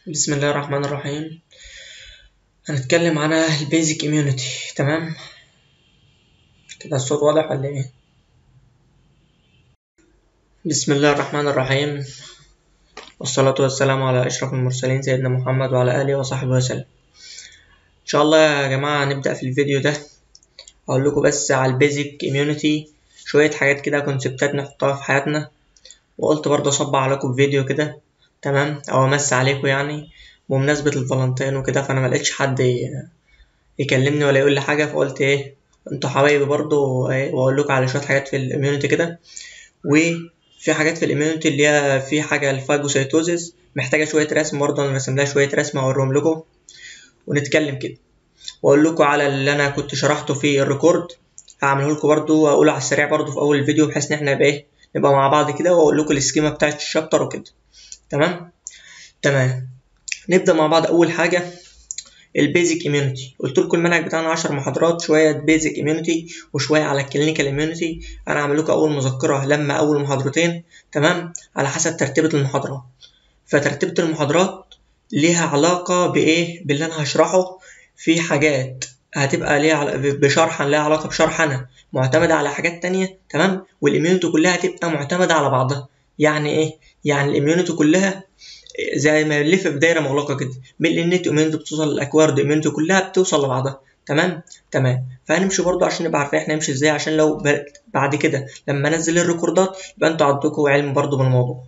بسم الله الرحمن الرحيم هنتكلم عن البيزك اميونيتي تمام كده الصوت واضح ولا ايه بسم الله الرحمن الرحيم والصلاة والسلام على أشرف المرسلين سيدنا محمد وعلى آله وصحبه وسلم إن شاء الله يا جماعة نبدأ في الفيديو ده أقول لكم بس على البيزك اميونيتي شوية حاجات كده كونسبتات نحطها في حياتنا وقلت برضه أصب عليكم فيديو كده تمام او امس عليكم يعني بمناسبة الفالنتين وكده فانا ملقتش حد يكلمني ولا يقول لي حاجة فقلت ايه انتوا حبايبي برضو ايه واقول لكم على شوية حاجات في الاميونيتي كده وفي حاجات في الاميونيتي اللي هي في حاجة الفاجوسيتوزيس محتاجة شوية رسم برضه انا رسم لها شوية رسم اوريهم لكم ونتكلم كده واقول لكم على اللي انا كنت شرحته في الريكورد هعمله لكم برضه واقوله على السريع برضه في اول الفيديو بحيث ان احنا نبقى ايه نبقى مع بعض كده واقول لكم السكيما بتاعت الشابتر وكده تمام تمام نبدا مع بعض اول حاجه البيزك اميونيتي قلت لكم المنهج بتاعنا 10 محاضرات شويه بيزك اميونيتي وشويه على الكلينيكال اميونيتي انا هعمل لكم اول مذكره لما اول محاضرتين تمام على حسب ترتيبه المحاضرات فترتيبه المحاضرات ليها علاقه بايه باللي انا هشرحه في حاجات هتبقى ليها بشرح ليها علاقه بشرح انا معتمده على حاجات تانية تمام والاميونيتي كلها هتبقى معتمده على بعضها يعني ايه يعني الاميونيتي كلها زي ما نلف في دايره مغلقه كده من الانيت اميونيتي بتوصل للاكوارد اميونيتي كلها بتوصل لبعضها تمام تمام فهنمشي برضو عشان نبقى عارفين احنا نمشي ازاي عشان لو بعد كده لما انزل الريكوردات يبقى انتوا عندكم علم برضو بالموضوع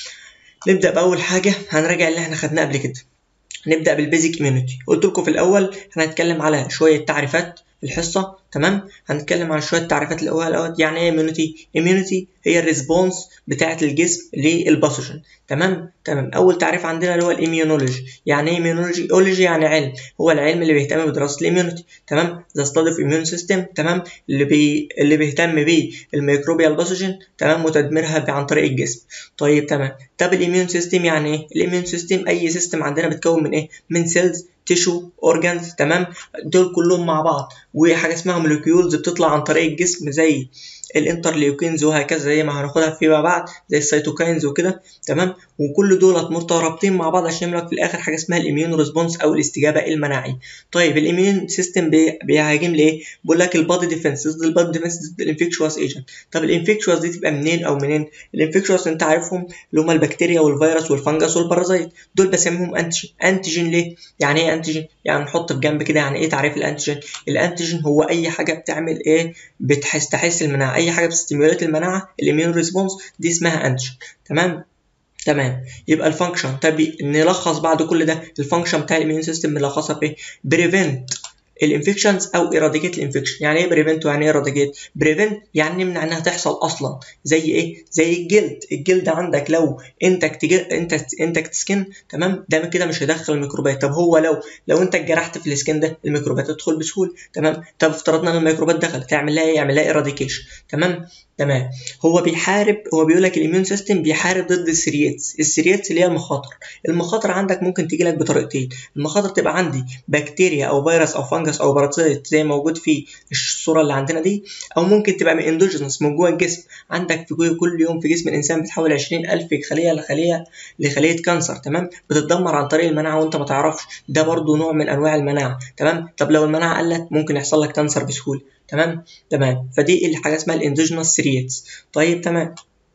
نبدا باول حاجه هنراجع اللي احنا خدناه قبل كده نبدا بالبيزك اميونيتي قلت لكم في الاول هنتكلم على شويه تعريفات في الحصه تمام هنتكلم عن شويه تعريفات الاول الاول يعني ايه اميونيتي اميونيتي هي الريسبونس بتاعه الجسم للباثوجين تمام تمام اول تعريف عندنا اللي هو الاميونولوجي يعني ايه اميونولوجي اولوجي يعني علم هو العلم اللي بيهتم بدراسه الاميونيتي تمام ذا ستادي اوف اميون سيستم تمام اللي بي اللي بيهتم بيه الميكروبيال باثوجين تمام وتدميرها عن طريق الجسم طيب تمام طب الاميون سيستم يعني ايه الاميون سيستم اي سيستم عندنا بتكون من ايه من سيلز تيشو اورجانز تمام دول كلهم مع بعض وحاجه اسمها موليكيولز بتطلع عن طريق الجسم زي الانترليوكينز وهكذا زي ما هناخدها فيما بعد زي السيتوكاينز وكده تمام وكل دولت مرتبطين مع بعض عشان يعمل في الاخر حاجه اسمها الاميون ريسبونس او الاستجابه المناعيه طيب الاميون سيستم بيهاجم لايه بيقول لك البادي ديفنس ضد البادي ديفنس ضد الانفكشوس ايجنت طب الانفكشوس دي تبقى منين او منين الانفكشوس انت عارفهم اللي هم البكتيريا والفيروس والفنجس والبارازيت دول بسميهم انتيجين انتيجين ليه يعني ايه انتيجين يعني نحط في جنب كده يعني ايه تعريف الانتيجين الانتيجين هو اي حاجه بتعمل ايه بتحس تحس المناعه اي حاجه بتستيموليت المناعه الاميون ريسبونس دي اسمها انتيجين تمام تمام يبقى الفانكشن طب نلخص بعد كل ده الفانكشن بتاع الاميون سيستم نلخصها بايه بريفنت الانفكشنز او ايراديكيت الانفكشن يعني ايه بريفنت ويعني ايه ايراديكيت بريفنت يعني نمنع انها تحصل اصلا زي ايه زي الجلد الجلد عندك لو انت انت انت سكين تمام ده كده مش هيدخل الميكروبات طب هو لو لو انت اتجرحت في السكين ده الميكروبات تدخل بسهوله تمام طب افترضنا ان الميكروبات دخلت تعمل لها ايه يعمل لها ايراديكيشن تمام تمام هو بيحارب هو بيقول لك الاميون سيستم بيحارب ضد السرياتس السرياتس اللي هي المخاطر المخاطر عندك ممكن تيجي لك بطريقتين المخاطر تبقى عندي بكتيريا او فيروس او فنجس او بارازيت زي موجود في الصوره اللي عندنا دي او ممكن تبقى من اندوجينس من جوه الجسم عندك في كل يوم في جسم الانسان بتحول 20000 خليه لخليه لخليه كانسر تمام بتتدمر عن طريق المناعه وانت ما تعرفش ده برضو نوع من انواع المناعه تمام طب لو المناعه قلت ممكن يحصل لك كانسر بسهوله تمام تمام فدي الحاجه اسمها الاندوجينوس سريتس طيب تمام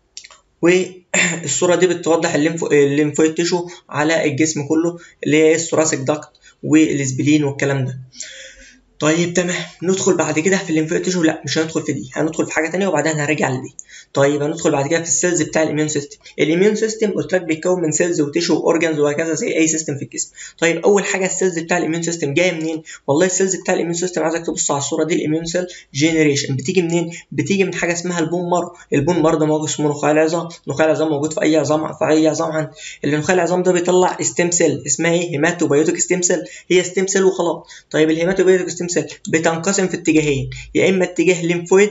والصوره دي بتوضح الليمفويد تيشو على الجسم كله اللي هي الثوراسيك داكت والسبلين والكلام ده طيب تمام ندخل بعد كده في الليمفويد تيشو لا مش هندخل في دي هندخل في حاجه ثانيه وبعدها هنرجع لدي طيب هندخل بعد كده في السيلز بتاع الاميون سيستم الاميون سيستم قلت لك بيتكون من سيلز وتيشو واورجانز وهكذا زي اي سيستم في الجسم طيب اول حاجه السيلز بتاع الاميون سيستم جايه منين والله السيلز بتاع الاميون سيستم عايزك تبص على الصوره دي الاميون سيل جينيريشن بتيجي منين بتيجي من حاجه اسمها البون مارو البون مارو ده موجود اسمه نخاع العظام نخاع العظام موجود في اي عظام في اي عظام عندي اللي نخاع العظام ده بيطلع ستيم سيل اسمها ايه هيماتوبيوتيك ستيم سيل هي ستيم سيل وخلاص طيب الهيماتوبيوتيك ستيم سيل بتنقسم في اتجاهين يا اما اتجاه ليمفويد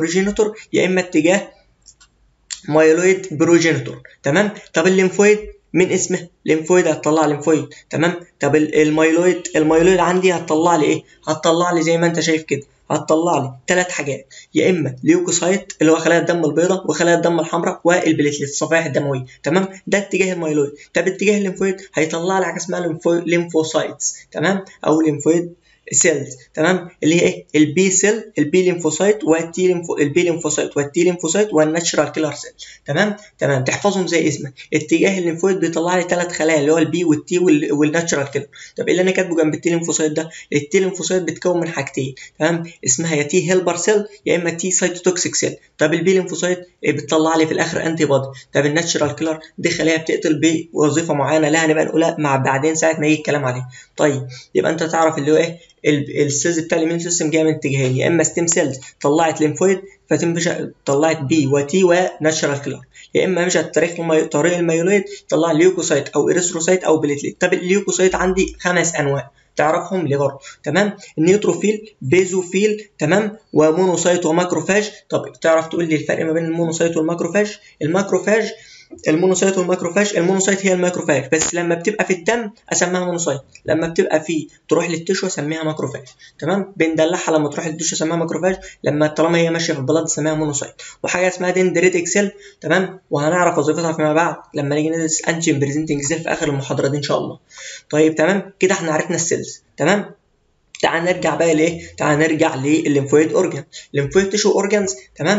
بروجينيتور يا اما اتجاه مايلويد بروجينيتور تمام طب الليمفويد من اسمه ليمفويد هتطلع ليمفويد تمام طب المايلويد المايلويد عندي هتطلع لي ايه هتطلع لي زي ما انت شايف كده هتطلع لي ثلاث حاجات يا اما ليوكوسايت اللي هو خلايا الدم البيضاء وخلايا الدم الحمراء والبليتليت الصفائح الدمويه تمام ده اتجاه المايلويد طب اتجاه الليمفويد هيطلع لي حاجه اسمها ليمفوسايتس تمام او ليمفويد سيلز تمام اللي هي ايه البي سيل البي ليمفوسايت والتي ليمفو البي ليمفوسايت والتي ليمفوسايت والناتشرال كيلر سيل تمام تمام تحفظهم زي اسمك اتجاه الليمفويد بيطلع لي ثلاث خلايا اللي هو البي والتي والناتشرال كيلر طب اللي انا كاتبه جنب التي ليمفوسايت ده التي ليمفوسايت بتتكون من حاجتين تمام اسمها يا تي هيلبر سيل يا اما تي سايتوتوكسيك سيل طب البي ليمفوسايت بتطلع لي في الاخر انتي بودي طب الناتشرال كيلر دي خلايا بتقتل بوظيفه معينه لها هنبقى نقولها مع بعدين ساعه ما يجي الكلام عليه طيب يبقى انت تعرف اللي هو ايه السيلز بتاع الاميون سيستم جايه من اتجاهين يا اما ستيم سيلز طلعت ليمفويد فتمشي طلعت بي وتي وناتشرال كيلر يا اما مشت طريق المي... طريق الميلويد طلع ليوكوسايت او اريثروسايت او بليتليت طب الليوكوسايت عندي خمس انواع تعرفهم ليه برضه تمام النيوتروفيل بيزوفيل تمام ومونوسايت وماكروفاج طب تعرف تقول لي الفرق ما بين المونوسايت والماكروفاج الماكروفاج المونوسايت والماكروفاج المونوسايت هي الماكروفاج بس لما بتبقى في الدم اسميها مونوسايت لما بتبقى في تروح للتشو اسميها ماكروفاج تمام بندلعها لما تروح للتشو اسميها ماكروفاج لما طالما هي ماشيه في البلد اسميها مونوسايت وحاجه اسمها دندريتك سيل تمام وهنعرف وظيفتها فيما بعد لما نيجي ندرس انتين بريزنتنج سيل في اخر المحاضره دي ان شاء الله طيب تمام كده احنا عرفنا السيلز تمام تعال نرجع بقى لايه تعال نرجع للليمفويد اورجان الليمفويد تيشو اورجانز تمام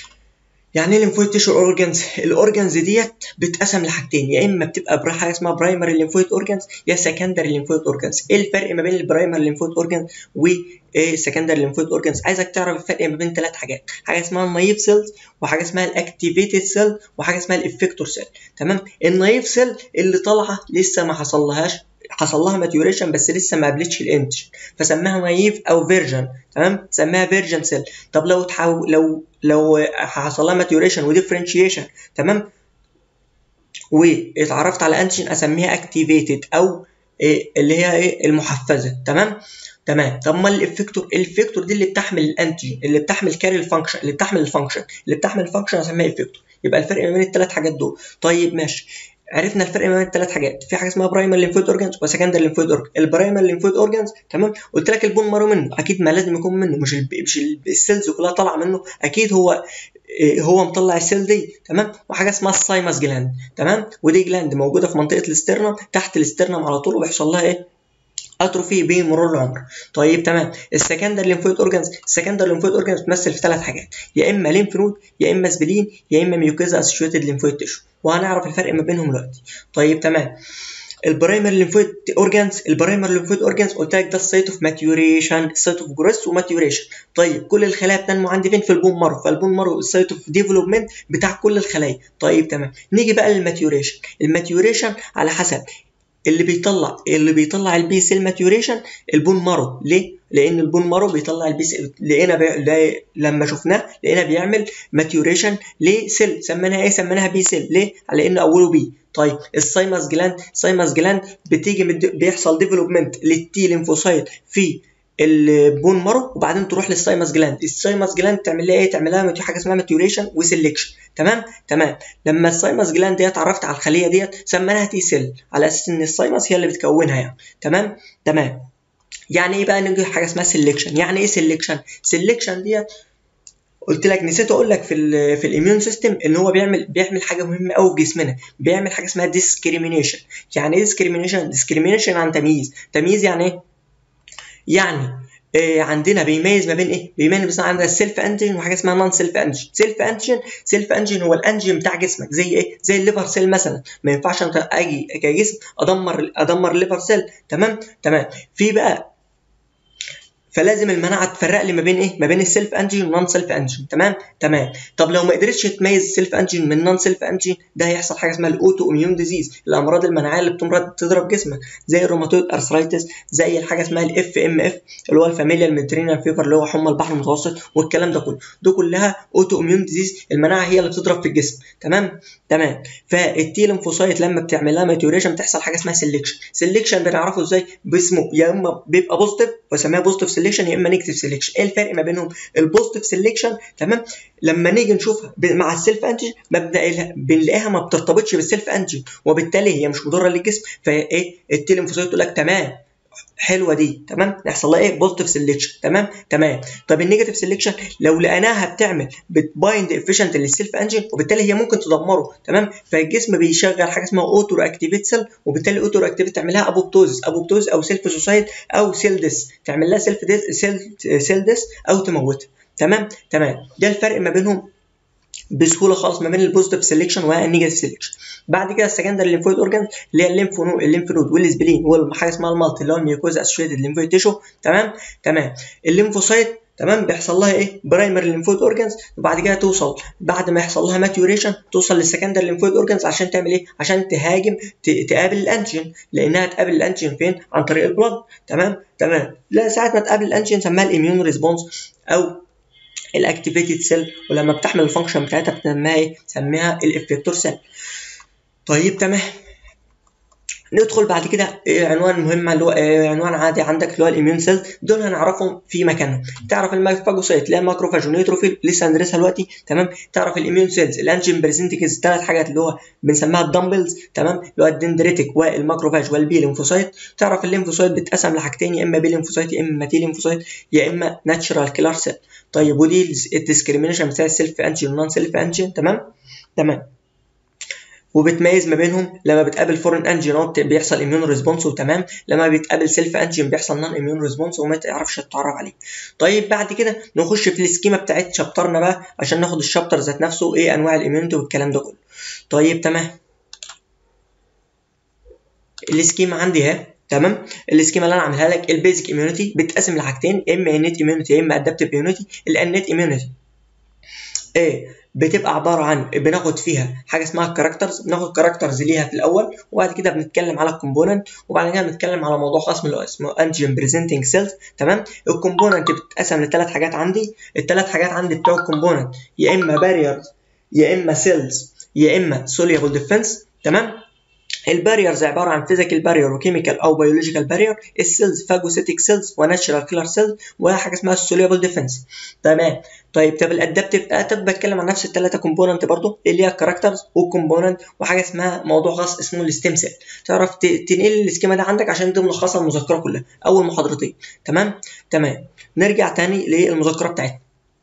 يعني ايه ليمفويد تيشو اورجانز الاورجانز ديت بتتقسم لحاجتين يا اما بتبقى حاجه اسمها برايمري ليمفويد اورجانز يا سكندري ليمفويد اورجانز ايه الفرق ما بين البرايمري ليمفويد اورجانز والسكندري ليمفويد اورجانز عايزك تعرف الفرق ما بين ثلاث حاجات حاجه اسمها النايف سيلز وحاجه اسمها الاكتيفيتد سيل وحاجه اسمها الافكتور سيل تمام النايف سيل اللي طالعه لسه ما حصلهاش حصل لها ماتيوريشن بس لسه ما قابلتش الانتج فسماها نايف او فيرجن تمام سماها فيرجن سيل طب لو تحاول لو لو حصل لها ماتيوريشن وديفرنشيشن تمام واتعرفت على انتيجين اسميها اكتيفيتد او إيه اللي هي ايه المحفزه تمام تمام طب ما الافكتور الافكتور دي اللي بتحمل الانتيجين اللي بتحمل كاري الفانكشن اللي بتحمل الفانكشن اللي بتحمل الفانكشن اسميها افكتور يبقى الفرق ما بين الثلاث حاجات دول طيب ماشي عرفنا الفرق ما بين الثلاث حاجات في حاجه اسمها برايمر ليمفويد اورجانز وسكندري ليمفويد اورجانز البرايمر ليمفويد اورجانز تمام قلت لك البون مارو منه اكيد ما لازم يكون منه مش مش السيلز كلها طالعه منه اكيد هو هو مطلع السيل دي تمام وحاجه اسمها السايمس جلاند تمام ودي جلاند موجوده في منطقه الاسترنم تحت الاسترنم على طول وبيحصل لها ايه اتروفي بمرور العمر طيب تمام السكندر ليمفويد اورجانز السكندر ليمفويد اورجانز بتمثل في ثلاث حاجات يا اما ليمف نود يا اما سبلين يا اما ميوكيزا اسوشيتد ليمفويد تيشو وهنعرف الفرق ما بينهم دلوقتي طيب تمام البرايمر ليمفويد اورجانز البرايمر ليمفويد اورجانز قلت لك ده السايت اوف ماتيوريشن السايت اوف جروث وماتيوريشن طيب كل الخلايا بتنمو عندي فين في البون مارو فالبون مارو السايت اوف ديفلوبمنت بتاع كل الخلايا طيب تمام نيجي بقى للماتيوريشن الماتيوريشن على حسب اللي بيطلع اللي بيطلع البي سيل ماتيوريشن البون مارو ليه لان البون مارو بيطلع البي سيل لقينا بي... لما شفناه لقينا بيعمل ماتيوريشن لسيل سميناها ايه سميناها بي سيل ليه على ان اوله بي طيب السايمس جلاند السايمس جلاند بتيجي من بيحصل ديفلوبمنت للتي ليمفوسايت في البون مارو وبعدين تروح للسايمس جلاند السايمس جلاند تعمل لها ايه تعمل لها حاجه اسمها ماتيوريشن وسلكشن تمام تمام لما السايمس جلاند ديت اتعرفت على الخليه ديت سميناها تي سيل على اساس ان السايمس هي اللي بتكونها يعني تمام تمام يعني ايه بقى نيجي حاجه اسمها سلكشن يعني ايه سلكشن سلكشن ديت قلت لك نسيت اقول لك في ال في الاميون سيستم ان هو بيعمل بيعمل حاجه مهمه قوي في جسمنا بيعمل حاجه اسمها ديسكريميشن يعني ايه ديسكريميشن ديسكريميشن عن تمييز تمييز يعني ايه يعني إيه عندنا بيميز ما بين ايه؟ بيميز مثلا عندنا السيلف انتيجين وحاجه اسمها نون سيلف انتيجين، سيلف انتيجين سيلف انتيجين هو الانتيجين بتاع جسمك زي ايه؟ زي الليفر سيل مثلا، ما ينفعش انت اجي كجسم ادمر ادمر الليفر سيل، تمام؟ تمام، في بقى فلازم المناعه تفرق لي ما بين ايه؟ ما بين السيلف انتيجين والنون سيلف انتيجين تمام؟ تمام طب لو ما قدرتش تميز السيلف انتيجين من النون سيلف انتيجين ده هيحصل حاجه اسمها الاوتو اميون ديزيز الامراض المناعيه اللي بتمرض تضرب جسمك زي الروماتويد ارثرايتس زي الحاجه اسمها الاف ام اف اللي هو الفاميليال ميديترينيان فيفر اللي هو حمى البحر المتوسط والكلام ده كله دي كلها اوتو اميون ديزيز المناعه هي اللي بتضرب في الجسم تمام؟ تمام فالتي ليمفوسايت لما بتعمل لها ماتيوريشن بتحصل حاجه اسمها سيلكشن سيلكشن بنعرفه ازاي باسمه يا اما بيبقى بوزيتيف وسميها بوزيتيف سيلكشن يا اما نيجاتيف سيلكشن ايه الفرق ما بينهم البوزيتيف سيلكشن تمام لما نيجي نشوفها مع السيلف انتيجين مبدا بنلاقيها ما بترتبطش بالسيلف انتيجين وبالتالي هي مش مضره للجسم فايه التيلينفوسايت تقول لك تمام حلوه دي تمام يحصل لها ايه بوزيتيف سيلكشن تمام تمام طب النيجاتيف سيلكشن لو لقيناها بتعمل بتبايند افيشنت للسيلف انجن وبالتالي هي ممكن تدمره تمام فالجسم بيشغل حاجه اسمها اوتو اكتيفيت سيل وبالتالي اوتو اكتيفيت تعمل لها ابوبتوز ابوبتوز او سيلف سوسايد او سيل ديس تعمل لها سيلف ديس سيل سيل ديس او تموتها تمام تمام ده الفرق ما بينهم بسهوله خالص ما بين البوزيتيف سيلكشن والنيجاتيف سيلكشن بعد كده السكندري ليمفويد اورجان اللي هي الليمف نود الليمف نود والسبلين وحاجه اسمها المالتي اللي هو الميوكوز اسوشيتد ليمفويد تيشو تمام تمام الليمفوسايت تمام بيحصل لها ايه برايمري ليمفويد اورجانز وبعد كده توصل بعد ما يحصل لها ماتيوريشن توصل للسكندري ليمفويد اورجانز عشان تعمل ايه عشان تهاجم تقابل الانتيجين لانها تقابل الانتيجين فين عن طريق البلد تمام تمام لا ساعه ما تقابل الانتيجين نسميها الاميون ريسبونس او الاكتيفيتد سيل ولما بتحمل الفانكشن بتاعتها بنسميها ايه؟ بنسميها الافكتور سيل. طيب تمام ندخل بعد كده عنوان مهم اللي هو عنوان عادي عندك اللي هو الاميون سيلز دول هنعرفهم في مكانهم تعرف الماكروفاجوسايت اللي هي الماكروفاج ونيوتروفيل لسه هندرسها دلوقتي تمام تعرف الاميون سيلز الانجين بريزنتيكز ثلاث حاجات اللي هو بنسميها الدمبلز تمام اللي هو الدندريتك والماكروفاج والبي ليمفوسايت تعرف الليمفوسايت بتتقسم لحاجتين يا اما بي ليمفوسايت يا اما تي ليمفوسايت يا اما ناتشرال كيلر سيل طيب ودي الديسكريميشن بتاع السيلف انجين والنون سيلف انجين تمام تمام وبتميز ما بينهم لما بتقابل فورين انجينات بيحصل اميون ريسبونس وتمام لما بتقابل سيلف انجين بيحصل نون اميون ريسبونس وما تعرفش تتعرف عليه طيب بعد كده نخش في السكيما بتاعت شابترنا بقى عشان ناخد الشابتر ذات نفسه ايه انواع الاميونيتي والكلام ده كله طيب تمام السكيما عندي اهي تمام السكيما اللي انا عاملها لك البيزك اميونيتي بتتقسم لحاجتين يا اما انيت اميونيتي يا اما ادابتيف اميونيتي الانيت اميونيتي ايه بتبقى عباره عن بناخد فيها حاجه اسمها الكاركترز بناخد كاركترز ليها في الاول وبعد كده بنتكلم على الكومبوننت وبعد كده بنتكلم على موضوع خاص اللي هو اسمه انجين بريزنتنج سيلز تمام الكومبوننت بتتقسم لثلاث حاجات عندي الثلاث حاجات عندي بتوع الكومبوننت يا اما باريرز يا اما سيلز يا اما سوليبل ديفنس تمام الباريرز عباره عن فيزيكال بارير وكيميكال او بيولوجيكال بارير السيلز فاجوسيتيك سيلز وناتشرال كيلر سيلز وحاجه اسمها السوليبل ديفنس تمام طيب طب الادابتيف طب بتكلم عن نفس الثلاثه كومبوننت برضو اللي هي الكاركترز والكومبوننت وحاجه اسمها موضوع خاص اسمه الستيم سيل تعرف تنقل السكيما ده عندك عشان دي ملخصه المذكره كلها اول محاضرتين تمام تمام نرجع تاني للمذكره بتاعتنا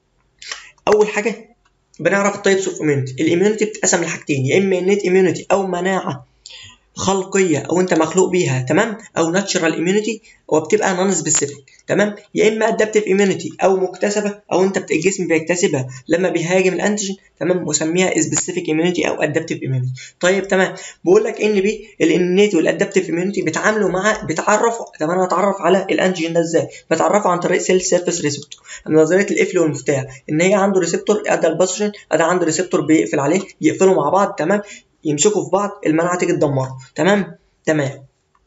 اول حاجه بنعرف التايبس اوف اميونيتي الاميونيتي بتتقسم لحاجتين يا اما انيت اميونيتي او مناعه خلقيه او انت مخلوق بيها تمام او ناتشرال اميونيتي وبتبقى نون سبيسيفيك تمام يا اما ادابتيف اميونيتي او مكتسبه او انت الجسم بيكتسبها لما بيهاجم الانتيجين تمام وسميها سبيسيفيك اميونيتي او ادابتيف اميونيتي طيب تمام بقول لك ان بي الانيت والادابتيف اميونيتي بيتعاملوا مع بيتعرفوا طب انا اتعرف على الانتيجين ده ازاي بتعرفه عن طريق سيل سيرفيس ريسبتور نظريه القفل والمفتاح ان هي عنده ريسبتور ادى الباسوجين ادى عنده ريسبتور بيقفل عليه يقفلوا مع بعض تمام يمسكوا في بعض المناعه تيجي تدمره تمام تمام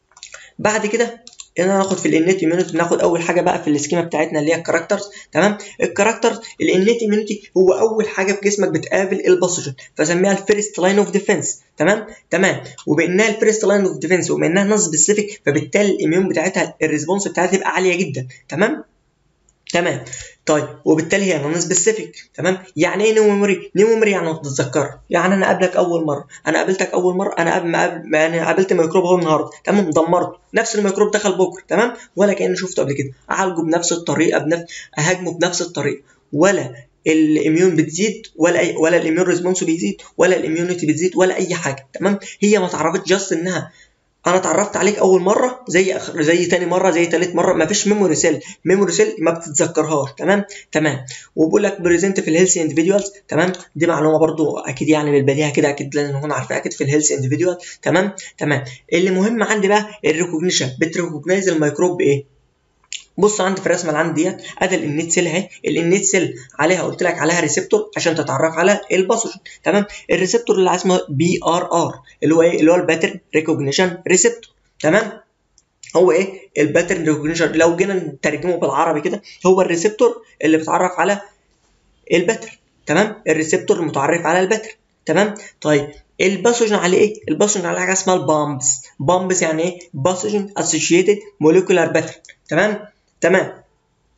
بعد كده ان انا ناخد في الانيت اميونيتي ناخد اول حاجه بقى في السكيما بتاعتنا اللي هي الكاركترز تمام الكاركترز الانيت اميونيتي هو اول حاجه في جسمك بتقابل الباسوجين فسميها الفيرست لاين اوف ديفنس تمام تمام وبانها الفيرست لاين اوف ديفنس وبانها نون سبيسيفيك فبالتالي الاميون بتاعتها الريسبونس بتاعتها تبقى عاليه جدا تمام تمام طيب وبالتالي هي نون سبيسيفيك تمام يعني ايه نيو ميموري نيو ميموري يعني تتذكر يعني انا قابلك اول مره انا قابلتك اول مره انا قابل قابل يعني قابلت ميكروب اهو النهارده تمام دمرته نفس الميكروب دخل بكره تمام ولا كاني شفته قبل كده اعالجه بنفس الطريقه بنفس اهاجمه بنفس الطريقه ولا الاميون بتزيد ولا أي ولا الاميون ريسبونس بيزيد ولا الاميونيتي بتزيد ولا اي حاجه تمام هي ما اتعرفتش جاست انها انا اتعرفت عليك اول مره زي أخ... زي تاني مره زي تالت مره مفيش ميموري سيل ميموري سيل ما بتتذكرهاش تمام تمام وبقول لك بريزنت في الهيلثي اندفيدوالز تمام دي معلومه برضو اكيد يعني بالبديهه كده اكيد لازم نكون عارفها اكيد في الهيلثي اندفيدوال تمام تمام اللي مهم عندي بقى الريكوجنيشن بتريكوجنايز الميكروب بايه بص عندي في الرسمه اللي عندي ديت ادي الانيت سيل اهي الانيت سيل عليها قلت لك عليها ريسبتور عشان تتعرف على الباسوجين تمام الريسبتور اللي اسمه بي ار ار اللي هو ايه اللي هو الباترن ريكوجنيشن ريسبتور تمام هو ايه الباترن ريكوجنيشن لو جينا نترجمه بالعربي كده هو الريسبتور اللي بيتعرف على الباترن تمام الريسبتور المتعرف على الباترن تمام طيب الباسوجين عليه ايه الباسوجين عليه حاجه اسمها البامبس بامبس يعني ايه باسوجين اسوشيتد موليكولار باترن تمام تمام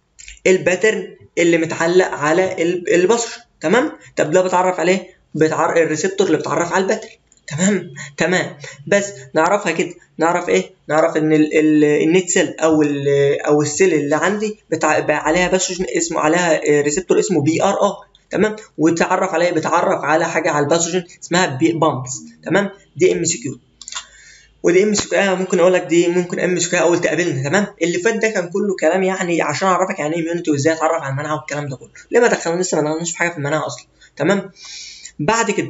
الباترن اللي متعلق على البصر تمام طب ده بتعرف عليه بتعرف الريسبتور اللي بتعرف على الباترن تمام تمام بس نعرفها كده نعرف ايه نعرف ان النت سيل او ال او السيل اللي عندي بتاع عليها بس اسمه عليها ريسبتور اسمه بي ار ار تمام وتعرف عليها بتعرف على حاجه على الباثوجين اسمها بي بامبس تمام دي ام سي كيو ودي ام سي كيو ممكن اقول لك دي ممكن ام سي كيو اول تقابلنا تمام اللي فات ده كان كله كلام يعني عشان اعرفك يعني ايه اميونيتي وازاي اتعرف على المناعه والكلام ده كله ليه ما دخلنا لسه ما دخلناش في حاجه في المناعه اصلا تمام بعد كده